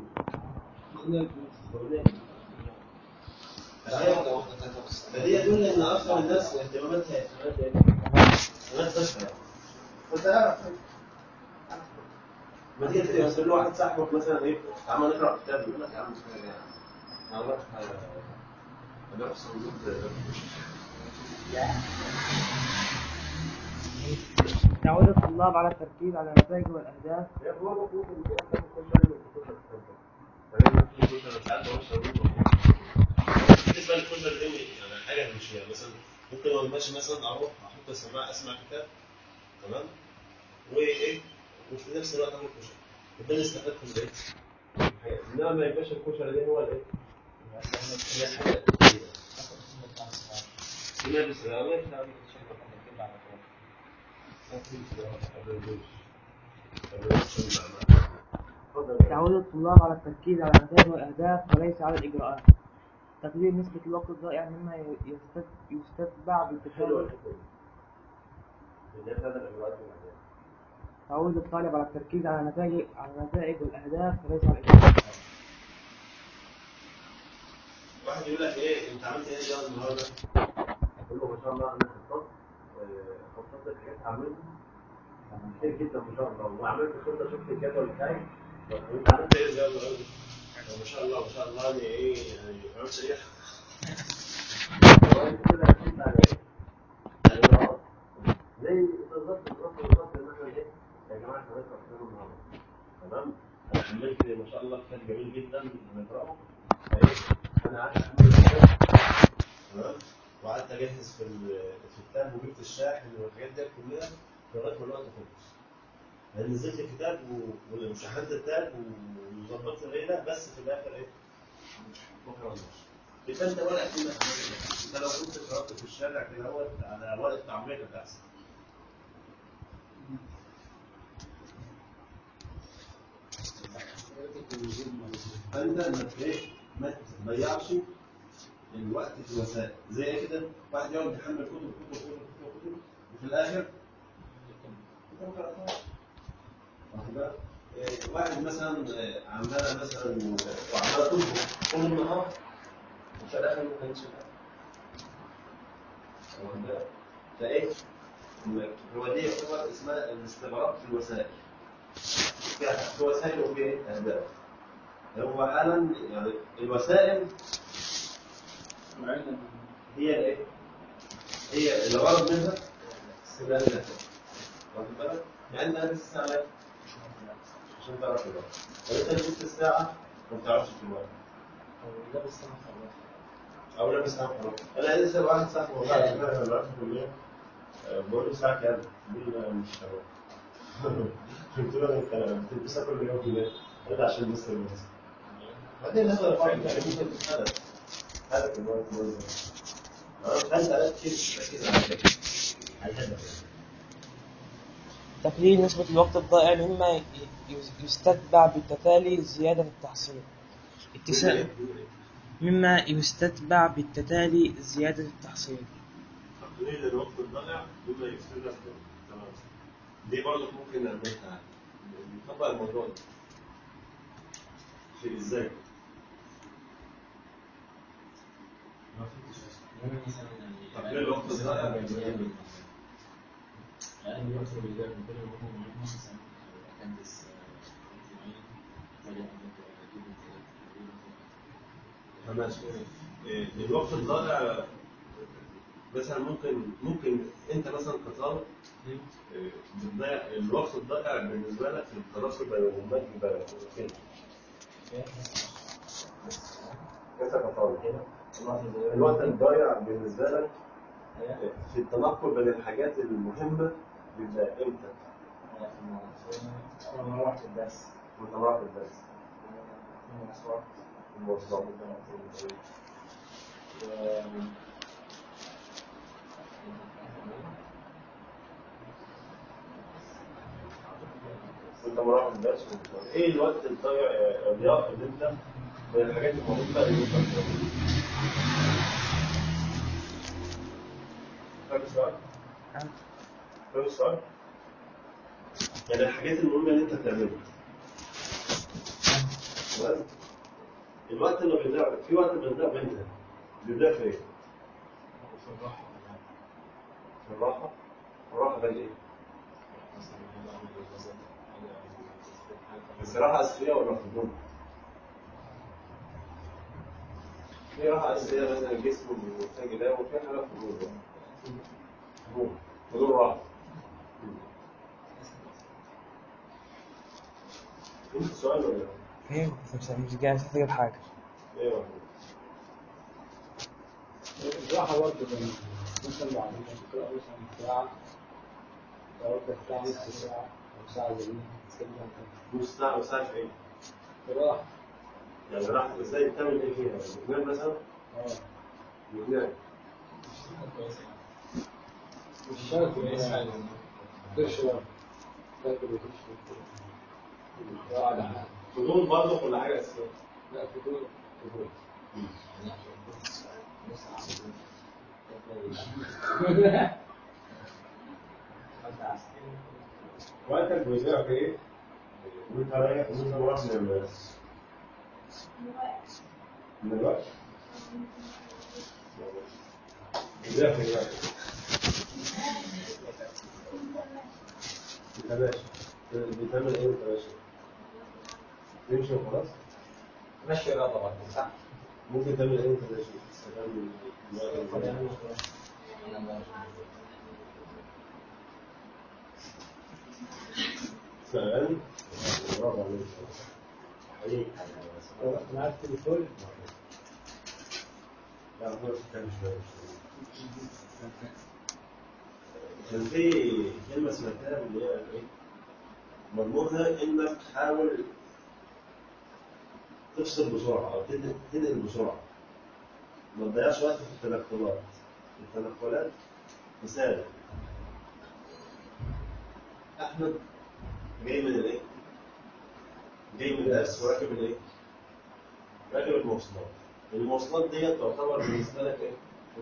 فدي يدل ان اكثر الناس اهتماماتها اهتمامات ايه؟ اهتمامات تشهر فانت اعرف ما تيجي تقول له واحد صاحبك مثلا ايه تعالى نقرا كتاب يقول لك يا عم كفاية يعني هنروح هنروح صندوق تعود الطلاب على التركيز على النتائج والأهداف يا هو المفروض ان احنا كل شويه نكتب بالنسبه لكل دي يعني حاجه مش يعني مثلا ممكن وانا ماشي مثلا اروح احط السماعه اسمع كتاب تمام وايه وفي نفس الوقت اكل كشري وده اللي استفدت من ايه؟ حاجة. انما ما يبقاش الكشري ده هو الايه؟ هي حاجه اساسيه في ناس السلامه تعود الطلاب على التركيز على النتائج والأهداف وليس على الإجراءات تقليل نسبة الوقت الضائع مما يستت- يستتبع حلوه بالتفاؤل الحته دي الناس هذا الاجراءات والأهداف. تعود الطالب على التركيز على النتائج على النتائج والأهداف وليس على الإجراءات واحد يقول لك ايه انت عملت ايه اليوم النهارده؟ اقول له ما شاء الله انا خططت آه، خططت حاجات هعملها كتير جدا ما شاء الله وعملت خطه شفت الجدول بتاعي طب وانت عملت ايه اليوم النهارده؟ ما شاء الله ما شاء الله يعني ايه يعني عملت ايه؟ هو انت كده هتحط على ايه؟ على الإجراءات. زي بالظبط بالظبط بالظبط ان احنا ايه؟ يا جماعه احنا هنقرا كتاب النهارده تمام؟ انا حملت ما شاء الله كتاب جميل جدا بنقراه فايه؟ انا قعدت احمل الكتاب تمام وقعدت اجهز في ال- في الكتاب وجبت الشاحن والحاجات دي كلها لغايه ما الوقت خلص يعني نزلت الكتاب و- وشحنت الكتاب وظبطت الليله بس في الاخر ايه؟ بكره النص يبقى انت ولا كأنك عملت إيه. انت لو كنت اتفرجت في الشارع كده اهوت على ورقه تعمير كانت احسن فانت ما ايه ما تضيعش الوقت في الوسائل زي ايه كده واحد يقعد يحمل كتب كتب كتب كتب كتب وفي الاخر انت ما قراتهاش واخد بالك؟ إيه، واحد مثلا إيه، عماله مثلا وعماله تطبخ طول النهار وفي الاخر ما كانش واخد بالك؟ فايه هو دي يعتبر اسمها الاستغراق في الوسائل في وسائل وفي ايه؟ اهداف هو حالا يعني الوسائل هي الايه؟ هي الغرض منها الاهداف واخد بالك؟ يعني انت لابس الساعه ليه؟ عشان تعرف الوقت لو انت لبست الساعه ما بتعرفش في الوقت او لابس ساعه خلاص انا لسه واحد صاحبي والله انا دلوقتي في الكليه آه، بقول له الساعه كام؟ بيقول لي لا مش تمام قلت له انت بتلبسها كل يوم ليه؟ قال لي عشان مستر الناس بعدين هذا الفرق يعني ممكن هدف هدف الوقت برضه فانت ركز ركز على كده على الهدف تقليل نسبة الوقت الضائع مما ي- ي- يستتبع بالتتالي زيادة التحصيل اتساع مما يستتبع بالتتالي زيادة التحصيل تقليل الوقت الضائع بما يفسد لك تمام دي برضه ممكن نعملها نطبق الموضوع ده في ازاي؟ ما فهمتش اصلا انا مثلا يعني تقليل الوقت الضائع يعني الوقت اللي بيضيع من كل يوم معاك نص ساعه اكندس ماشي إيه، الوقت الضائع مثلا ممكن ممكن انت مثلا كطالب إيه، بتضيع الوقت الضائع بالنسبه لك في التواصل بين الامهات والبنات فين؟ انت كطالب الوقت الضايع بالنسبه لك إيه، في التنقل بين الحاجات المهمه بيبقى امتى؟ انا رحت الدرس وانت رايح الدرس المواصلات المواصلات وانت مراقب الدرس وانت- ايه الوقت الضايع يا ضياء اللي انت من الحاجات المهمه اللي انت بتعملها؟ فاهم السؤال؟ فاهم السؤال؟ يعني الحاجات المهمه اللي انت بتعملها تمام؟ الوقت اللي بيضيع في وقت بيضيع بيننا بيضيع في ايه؟ في الراحه في الراحه الراحه بين ايه؟ بس راحه اساسيه ولا فضول؟ في راحه اساسيه مثلا الجسم محتاج ينام وفي حاجه فضول بقى. فضول فضول راحه انت سؤال ولا لا؟ فهمت بس مش جاهز تجيب حاجة ايه راحه؟ الراحة برضه كان مثلا بعد ما تقرأ مثلا ساعة تقعد لك ساعة نص ساعة أو ساعة زي تتكلم نص ساعه وساعه في ايه؟ راحة يعني راحه ازاي بتعمل ايه فيها؟ بتنام مثلا؟ اه بتنام مش شرط يعني تشرب تاكل وتشرب راحة على حالك فضول برضه ولا حاجه اساسيه؟ لا فضول فضول وقتك بيضيع في ايه؟ وانت رايح وانت رايح من المدرسه من الوقت بيضيع في الوقت انت ماشي بتعمل ايه انت ماشي؟ تمشي وخلاص؟ ماشي رياضة برضه صح؟ ممكن تعمل ايه انت ماشي؟ تستفاد من الوقت اللي شغال برافو عليك حقيقي معاك تليفون لا هو كان شوية كان في كلمة سمعتها اللي هي ايه؟ مضمونها انك تحاول تفصل بسرعة او تنقل تنقل بسرعة ما تضيعش وقت في التنقلات التنقلات مثال احمد جاي من الايه؟ جاي من الدرس وراكب الايه؟ راكب المواصلات المواصلات ديت تعتبر بالنسبة لك ايه؟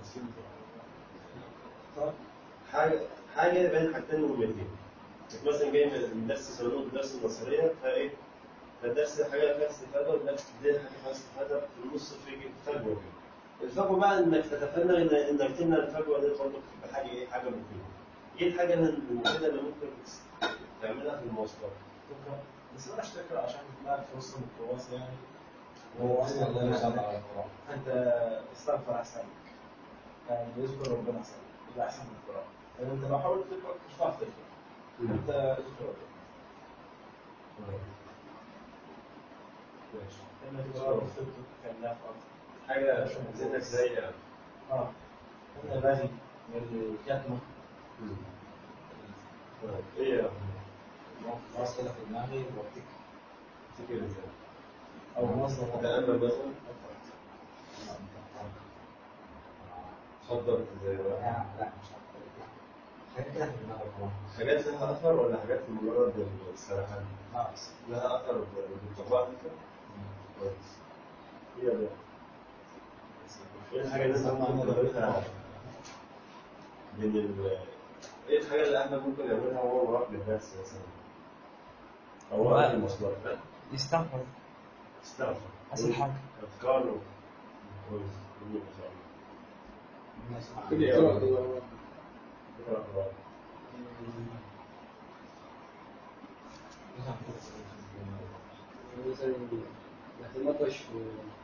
طب حاجة حاجة بين حاجتين مهمتين انت مثلا جاي من درس صندوق درس النصرية فايه؟ فالدرس ده حاجة فيها استفادة والدرس ده حاجة فيها استفادة في النص في فجوة كده الفجوة بقى انك تتفنن ان انك تمنع الفجوة دي برضه بحاجة ايه؟ حاجة مفيدة. ايه الحاجة المفيدة اللي ممكن تعملها في المواصلات؟ بس بلاش تقرا عشان تلاقي في وسط الميكروباص يعني هو اصلا انت استغفر احسن لك يعني يذكر ربنا احسن لك يبقى احسن من القراءه لان انت لو حاولت تقرا مش هتعرف تقرا انت اذكر ربنا لما تقرا وتكتب كان لا فرق حاجة ذاتك زي يعني اه انا باجي من الكتمه ايه يا خلاص كده في دماغي وافتكر تفتكر ازاي؟ او مصدر تأمل مثلا تفضل ازاي بقى؟ لا مش عارف حاجة كده في دماغك خلاص حاجات لها اثر ولا حاجات مجرد السرحان؟ خلاص لها اثر بالطبع كويس هي ده ايه الحاجة اللي انت ممكن تعملها بين ال ايه الحاجة اللي احنا ممكن نعملها وهو رايح للدرس مثلا؟ أو وقت المواصلات لا يستغفر استغفر أسهل حاجة. أذكار و- كويس جميل ما شاء الله كل يوم كده. اقرأ قرآن. مثلا نتناقش في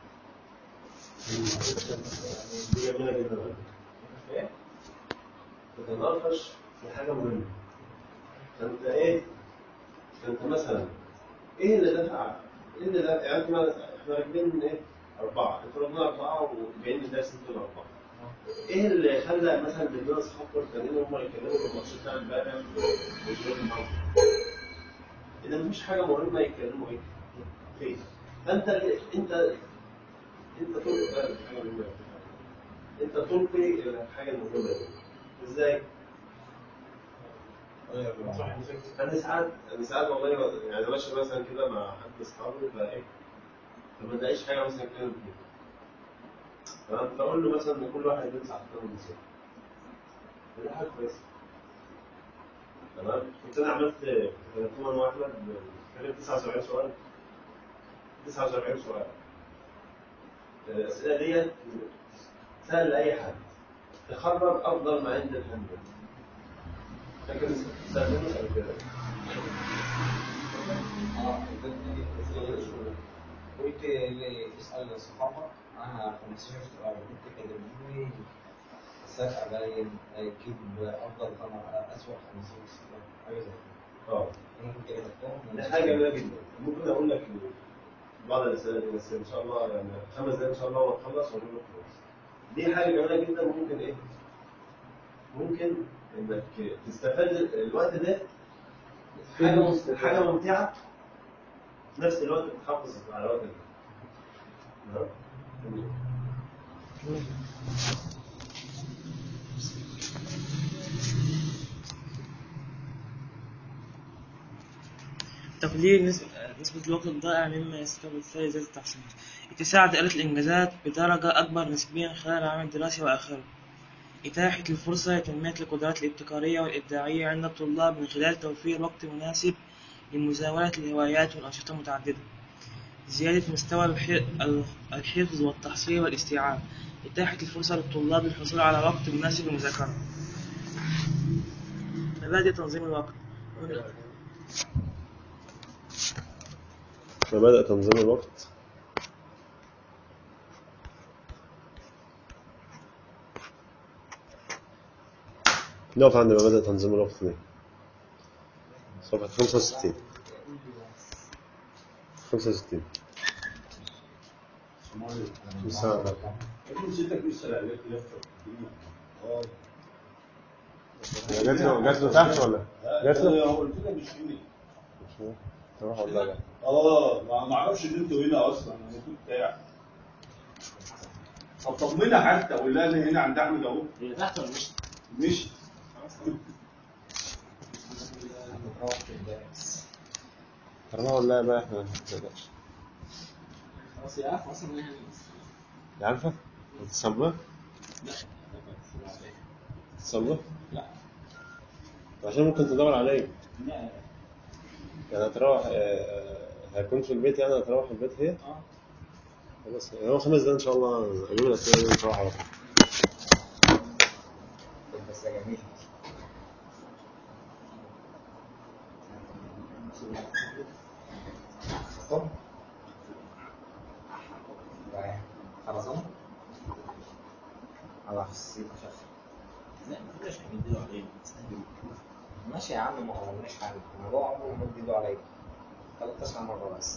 دي جميلة جدا على فكرة. تتناقش في حاجة مهمة فأنت إيه؟ فأنت مثلا إيه اللي دفع؟ إيه اللي دفع؟ يعني إحنا إحنا راكبين إيه؟ أربعة، أنتوا راكبين أربعة وجايين الدرس أنتوا الأربعة. إيه اللي خلى مثلا بيننا أصحابكم التانيين هم يتكلموا في الماتش بتاع امبارح ويشربوا معاهم؟ إذا مفيش حاجة مهمة يتكلموا إيه؟ فيها. فأنت أنت أنت تلقي بالك بحاجة مهمة أنت تلقي الحاجة المهمة دي. إزاي؟ انا ساعات انا ساعات والله يعني ماشي مثلا كده مع حد من اصحابي فايه فما نلاقيش حاجه مثلا كده فيها تمام فاقول له مثلا ان كل واحد يدرس على الكتاب بالظبط دي حاجه كويسه تمام كنت انا عملت كنت انا واحمد كان 79 سؤال 79 سؤال الاسئله ديت سهل لاي حد تخرج افضل ما عند الحمد فاكر سألتني قبل كده قلت اللي يسأل الصحابة أنا 15 سؤال ممكن يكلموني السبع باين يجيب أفضل طبعا أسوأ 15 سؤال حاجة زي كده اه أنا كنت كتبتهم دي حاجه جميله جدا ممكن اقول لك بعض الاسئله دي بس ان شاء الله يعني خمس دقايق ان شاء الله ونخلص ونقول لك خلاص دي حاجه جميله جدا ممكن ايه ممكن انك تستفاد الوقت ده حاجه حاجه ممتعه في نفس الوقت تحافظ على الوقت ده تمام؟ تقليل نسبة, نسبة الوقت الضائع مما يستقبل بالتالي زيادة التحصيل اتساع دائرة الإنجازات بدرجة أكبر نسبيا خلال العام الدراسي وآخره إتاحة الفرصة لتنمية القدرات الابتكارية والإبداعية عند الطلاب من خلال توفير وقت مناسب لمزاولة الهوايات والأنشطة المتعددة زيادة مستوى الح- الحفظ والتحصيل والاستيعاب إتاحة الفرصة للطلاب للحصول على وقت مناسب للمذاكرة مبادئ تنظيم الوقت هنا مبادئ تنظيم الوقت نقف عند مبادئ تنظيم الوقت دي صفحة 65 65 مساعدة جات له جات له تحت ولا جات له؟ قلت لك مش هنا تروح ولا لا؟ اه ما ما اعرفش ان انتوا هنا اصلا انا كنت قاعد طب طمنها حتى قول لها ان هنا عند احمد اهو هي تحت ولا مش مش تروح ولا لا بقى احنا ما تقدرش خلاص يا عارف اصلا يعني يا عارفة؟ تتصبر؟ تتصبر؟ لا عشان ممكن تدور عليا لا يعني هتروح آه، آه، هيكون في البيت يعني هتروح البيت هي؟ اه خلاص هو خمس دقايق ان شاء الله اجيب الاسئله دي نروح على طول بس جميل طب خرزانة على حسيت شخص لا ما تقدرش يمدوا علينا ماشي يا عم ما عملناش حاجة الموضوع عمره ما اديله عليا خليك تسمع مرة بس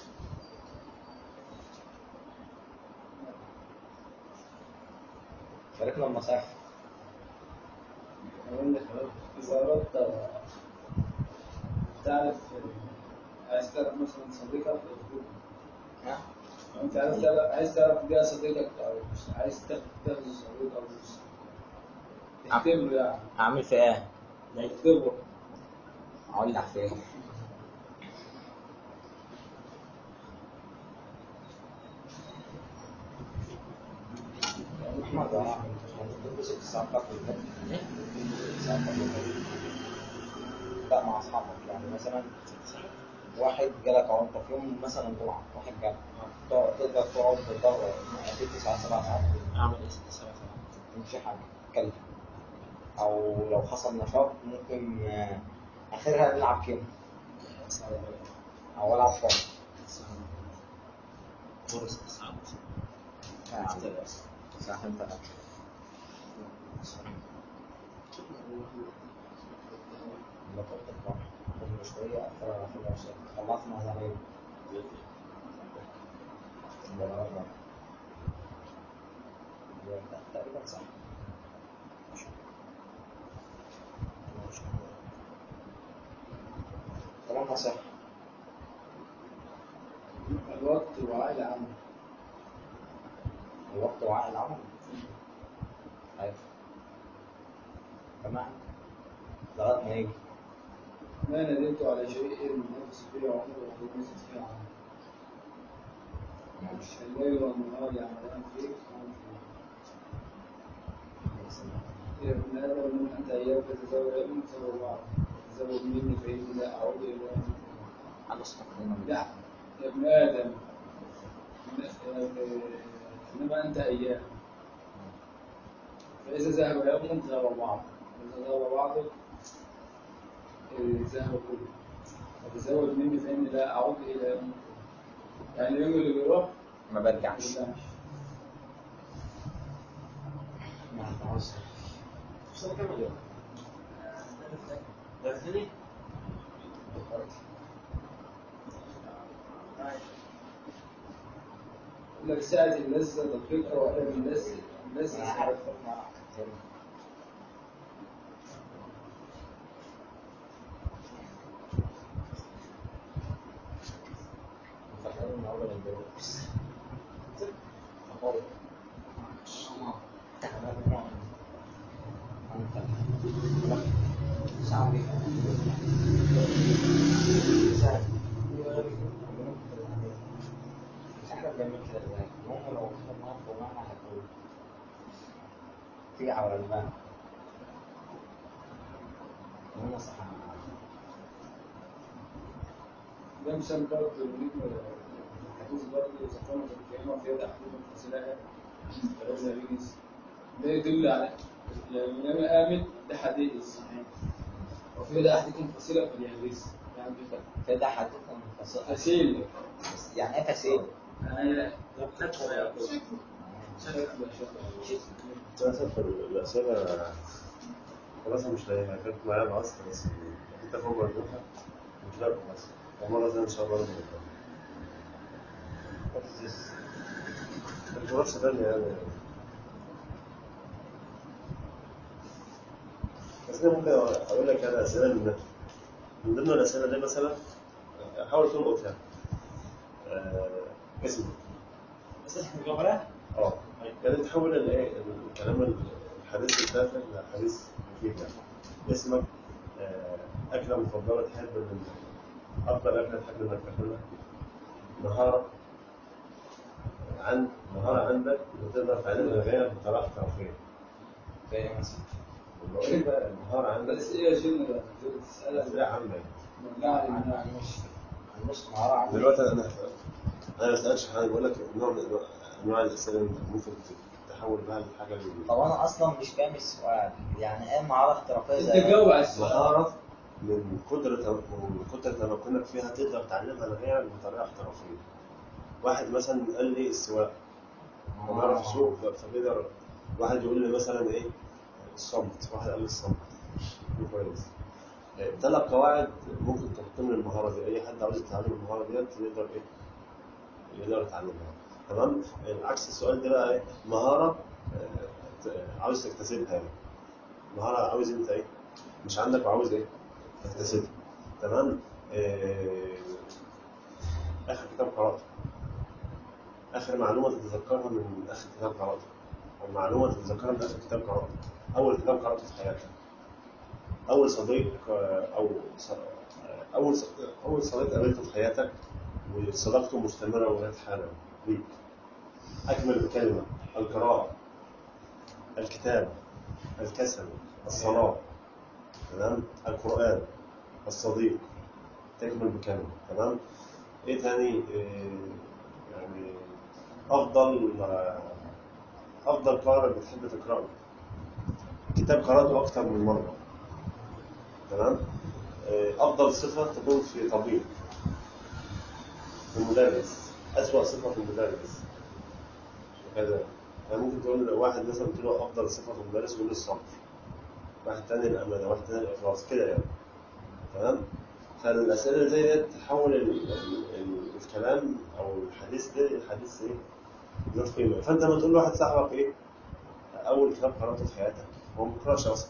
شاركنا المسافة أقول لك إذا أردت تعرف عايز تعرف مثلا صديقك ها؟ أنت عايز تعرف عايز تعرف بيها صديقك أو مش عايز تاخد تاخد صديق أو مش تختبره يعني أعمل في إيه؟ تختبره أولع في إيه؟ احمد اه ممكن ست ساعات قبل الفجر ست ساعات قبل الفجر لا مع اصحابك يعني مثلا واحد جالك اهو انت في يوم مثلا جمعه واحد جالك تقعد- تقدر تقعد بره ست ساعات سبع ساعات اعمل ايه ست سبع ساعات مش حاجه تتكلم او لو حصل نشاط ممكن آه، اخرها نلعب كيم او العب فار كورة ست ساعات ساعتين ثلاثه بطلت الفار كل شويه اكتر في العشاء خلصنا زمان تقريبا صح كلام نصيحة الوقت وعاء العمل الوقت وعاء العمل أيوة تمام لغاية ما يجي ما ندمت على شيء نفس فيه عمر ونفس فيه عمل الليل والنهار يعملان فيك يا ابن آدم أنت إياك تتزوج ابن تزوج بعض تزوج مني فإني لا أعود إلى على استقرارنا لا يا ابن آدم إنما أنت أيام فإذا ذهب يوم ذهب بعض إذا ذهب بعضك ذهب كله فتزوج مني فإني لا أعود إلى يوم يعني اليوم اللي بيروح ما برجعش ما يرجعش. بس انا كمل يوم ده ثاني لك ساعة اللذة دقيقة وأنا اللذة أنا اللذة عارف ما فاكرين إن أول الدروس أقول في على الباب وانا صح ده مثال برضه نجم الحديث برضه إذا قامت القيامة في يد أحدهم فسلاها فلازم يجلس ده يدل على يعني إنما قامت ده حديث صحيح وفي يد أحدكم فسيلة فليجلس يعني كده فده حدكم فصل فسيل يعني ايه فسيل؟ يعني مثلا في الأسئلة خلاص مش لاقيها كانت معايا أصلا بس كنت أفهم مرجوحة مش لاقي خلاص ومرة ثانية إن شاء الله نبقى الفرصة ثانية يعني بس أنا ممكن أقول لك أنا أسئلة من من ضمن الأسئلة دي مثلا حاول تلقط يعني آه، اسمك بس احنا جوهرة اه يعني تحول الايه الكلام الحديث التافه لحديث مفيد يعني اسمك آه، اكله مفضله تحب إن- افضل اكله تحب انك تاكلها مهاره عن مهاره عندك بتقدر تعلمها لغيرك بطريقه احترافيه زي مثلا بقول بقى المهاره عندك بس إيه يا جنة بقى تسألها اسئله عامه يعني. لا لا انا أنا مش أنا مش مهارة عندي دلوقتي انا انا ما بسالش حاجه بقول لك نوع من أنواع- انواع الاسئله اللي انت ممكن تحول بها لحاجه طب انا اصلا مش فاهم السؤال يعني ايه مهارة احترافية زي أنت جاوب على السؤال مهارة من قدرة من قدرة تمكنك فيها تقدر تعلمها لغيرك بطريقة احترافية. واحد مثلا قال لي السواقة ما بيعرف يسوق فبيقدر واحد يقول لي مثلا ايه الصمت واحد قال لي الصمت دي كويس ثلاث قواعد ممكن تحط من المهارة دي أي حد عاوز يتعلم المهارة ديت يقدر إيه يقدر يتعلمها تمام عكس السؤال ده بقى إيه مهارة آه، ت- عاوز تكتسبها يعني مهارة عاوز أنت إيه مش عندك وعاوز إيه تكتسبها تمام آه، آخر كتاب قرأته آخر معلومة تتذكرها من آخر كتاب قرأته أو معلومة تتذكرها من آخر كتاب قرأته أول كتاب قرأته في حياتك أول صديق آه، أو ص- آه، أول ص- أول صديق قابلته في حياتك وصداقته مستمرة لغاية حالا ليك أكمل بكلمة القراءة الكتاب الكسل الصلاة تمام القرآن الصديق تكمل بكامل تمام ايه تاني إيه يعني افضل آه، افضل قارئ بتحب تقراه كتاب قراته اكتر من مره تمام إيه افضل صفه تكون في طبيب في المدرس اسوأ صفه في المدرس كذا يعني ممكن تقول واحد مثلا قلت له افضل صفه في المدرس يقول له الصبر واحد تاني الامانه واحد تاني الاخلاص كده يعني تمام فالاسئله اللي زي دي تحول ال- ال- ال- الكلام او الحديث ده الحديث ايه ذات قيمه فانت لما تقول لواحد صاحبك ايه اول كتاب قراته في حياتك هو ما بيقراش اصلا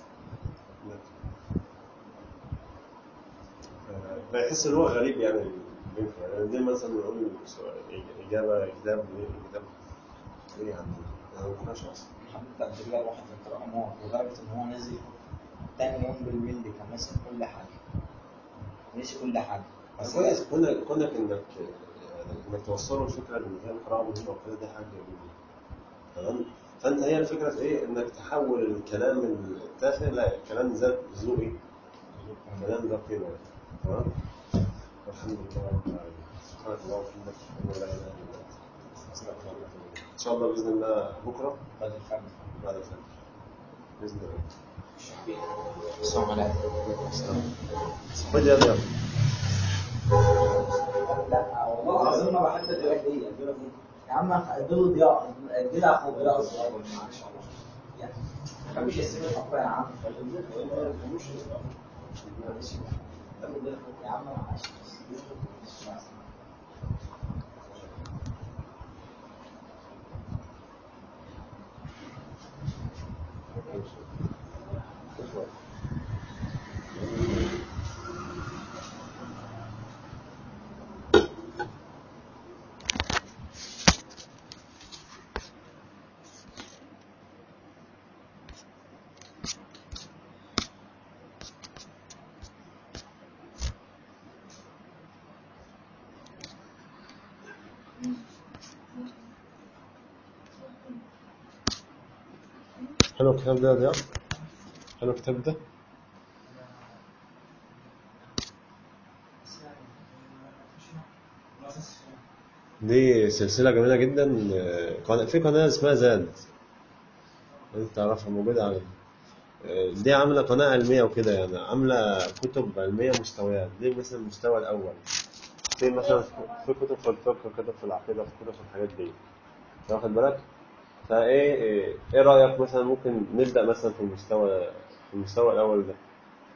آه، فيحس ان هو غريب يعني منك يعني زي مثلا نقول سؤال- اجابه كتاب ايه كتاب ايه يا عم انا ما بقراش اصلا حضرتك تجيب واحد في القراءة لدرجة إن هو نزل تاني يوم بالليل كان ناسي كل حاجة نسي كل حاجة بس كويس كونك كونك انك يعني انك توصله الفكره ان هي القراءه مهمه وكده دي حاجه جميله تمام فانت هي الفكره في ايه انك تحول الكلام التافه لا كلام ذات ذو ايه كلام ذات قيمه تمام والحمد لله رب العالمين سبحانك اللهم وبحمدك اشهد ان لا اله الا انت استغفرك واتوب اليك ان شاء الله باذن الله بكره بعد الفجر بعد الفجر باذن الله السلام عليكم خد يا ضياء لا والله العظيم ما بحب اديلك دي اديلك دي يا عم اديله ضياء اديله اخو ضياء صغير معلش والله يعني ما بحبش اسيب الاخوه يا عم يا عم معلش حلو الكتاب ده يا ضياء حلو الكتاب ده دي سلسلة جميلة جدا آه، قناة- في قناة اسمها زاد انت تعرفها موجودة على آه، دي عاملة قناة علمية وكده يعني عاملة كتب علمية مستويات دي مثلا المستوى الأول في مثلا في كتب في الفقه كتب في العقيدة في كتب في الحاجات دي أنت واخد بالك فايه ايه إيه رأيك مثلا ممكن نبدأ مثلا في المستوى في المستوى الأول ده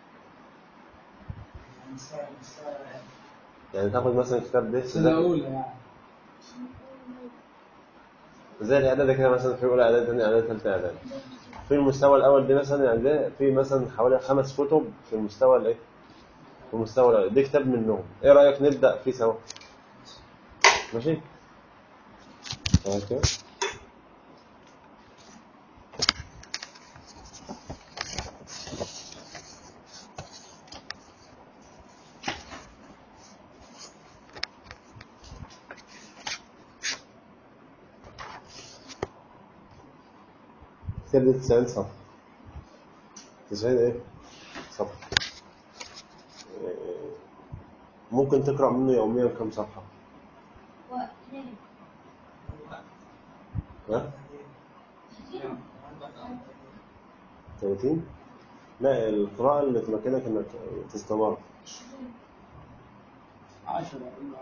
يعني تاخد مثلا الكتاب ده سنة أولى يعني زي الاعداد كده مثلا في اولى اعداد ثاني اعداد ثالثه اعداد في المستوى الاول ده مثلا يعني ده في مثلا حوالي خمس كتب في المستوى الايه في المستوى الاول ده كتاب منهم ايه رايك نبدا فيه سوا ماشي تمام كده كتاب ده 90 صفحه 90 ايه صفحه إيه، ممكن تقرا منه يوميا كم صفحه ها 30 لا القراءة اللي تمكنك انك تستمر 10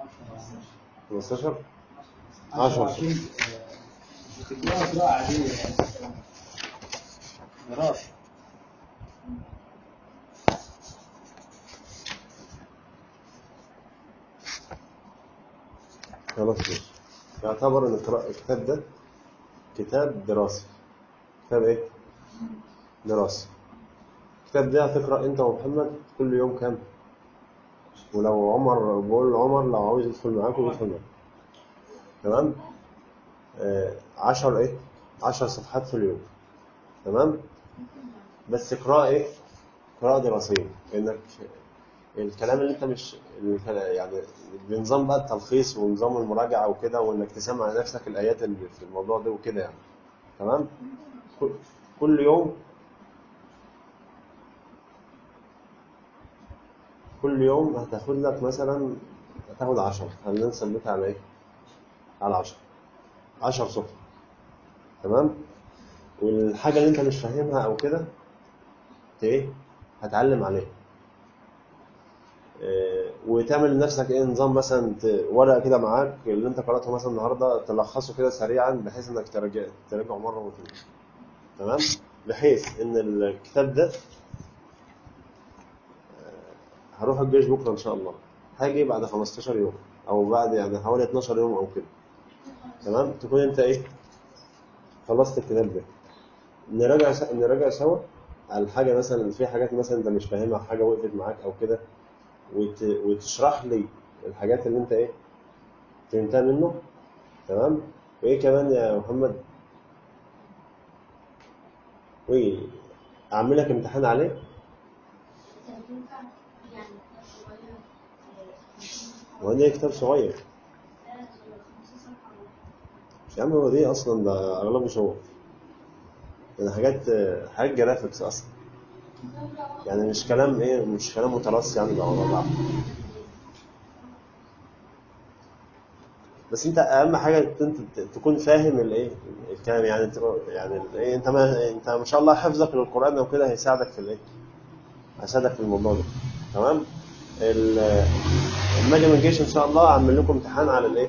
15 10 بتقراها قراءة عادية ميراث خلاص ماشي يعتبر ان القراءة- الكتاب ده كتاب دراسي كتاب ايه؟ دراسي الكتاب ده هتقرأ انت ومحمد كل يوم كام؟ ولو عمر بقول لعمر لو عاوز يدخل معاكم يدخل معاكم تمام؟ آه عشر ايه؟ عشر صفحات في اليوم تمام؟ بس قراءة ايه؟ قراءة دراسية انك الكلام اللي انت مش الك- يعني بنظام بقى التلخيص ونظام المراجعة وكده وانك تسمع نفسك الايات اللي في الموضوع ده وكده يعني تمام؟ كل- كل يوم كل يوم هتاخد لك مثلا هتاخد 10 خلينا نثبتها على ايه؟ على 10 10 صفر تمام؟ والحاجة اللي انت مش فاهمها او كده ت- ايه؟ هتعلم عليها إيه، وتعمل لنفسك ايه نظام مثلا ت- ورقه كده معاك اللي انت قراته مثلا النهارده تلخصه كده سريعا بحيث انك تراجع تراجعه مره واثنين تمام بحيث ان الكتاب ده آه، هروح الجيش بكره ان شاء الله هاجي بعد 15 يوم او بعد يعني حوالي 12 يوم او كده تمام تكون انت ايه خلصت الكتاب ده نراجع س... نراجع سوا على الحاجه مثلا في حاجات مثلا انت مش فاهمها حاجه وقفت معاك او كده وت... وتشرح لي الحاجات اللي انت ايه فهمتها منه تمام وايه كمان يا محمد وايه اعمل لك امتحان عليه هو ده كتاب صغير يا عم هو دي اصلا ده اغلبه صور يعني حاجات حاجات جرافيكس اصلا يعني مش كلام ايه مش كلام مترص يعني ده على بعض بس انت اهم حاجه انت تكون فاهم الايه الكلام يعني تبقى- يعني الايه انت ما انت ما شاء الله حفظك للقران وكده هيساعدك في الايه هيساعدك في الموضوع ده تمام ال- لما اجي من الجيش ان شاء الله اعمل لكم امتحان على الايه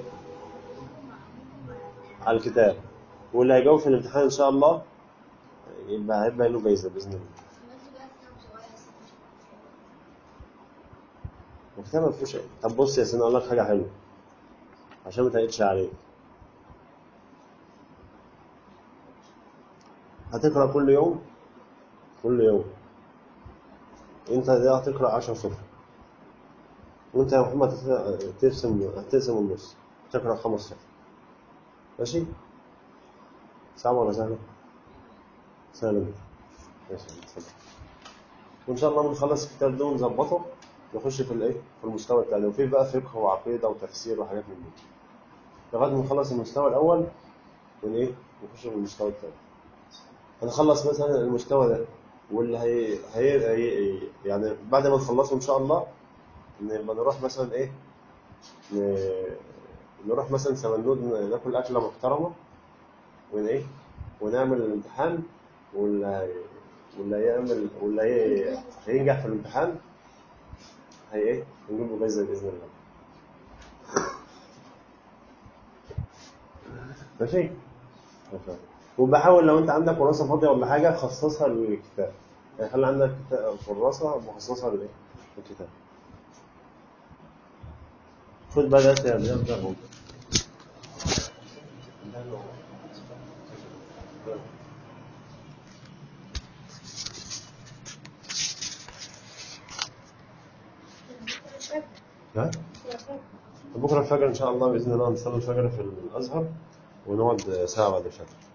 على الكتاب واللي هيجاوب في الامتحان ان شاء الله يبقى هيبقى له جايزه باذن الله الكتاب ما فيهوش ايه طب بص يا سيدي اقول لك حاجه حلوه عشان ما تقلقش عليك هتقرا كل يوم كل يوم انت ده هتقرا 10 صفحات وانت يا محمد هت- هتقسم هتقسم النص تقرا خمس صفحات ماشي صعب ولا سهله سهله جدا ماشي اتفضل وان شاء الله بنخلص الكتاب ده ونظبطه نخش في الايه في المستوى الثاني وفيه بقى فقه وعقيده وتفسير وحاجات من دي لغايه ما نخلص المستوى الاول ون ايه نخش في المستوى الثاني هنخلص مثلا المستوى ده واللي هي... هي... هي... يعني بعد ما نخلصه ان شاء الله نبقى نروح مثلا ايه ن... نروح مثلا سمنود ناكل اكله محترمه ون ايه ونعمل الامتحان واللي هي... واللي هيعمل واللي هي... هينجح في الامتحان هي ايه نجيب له جايزه باذن الله ماشي ماشي. وبحاول لو انت عندك كراسه فاضيه ولا حاجه خصصها للكتاب يعني خلي عندك كتا- كراسه مخصصه للايه للكتاب خد بقى ده يا بلال ده هو. ها؟ بكره الفجر ان شاء الله باذن الله نصلي الفجر في الازهر ونقعد ساعه بعد الفجر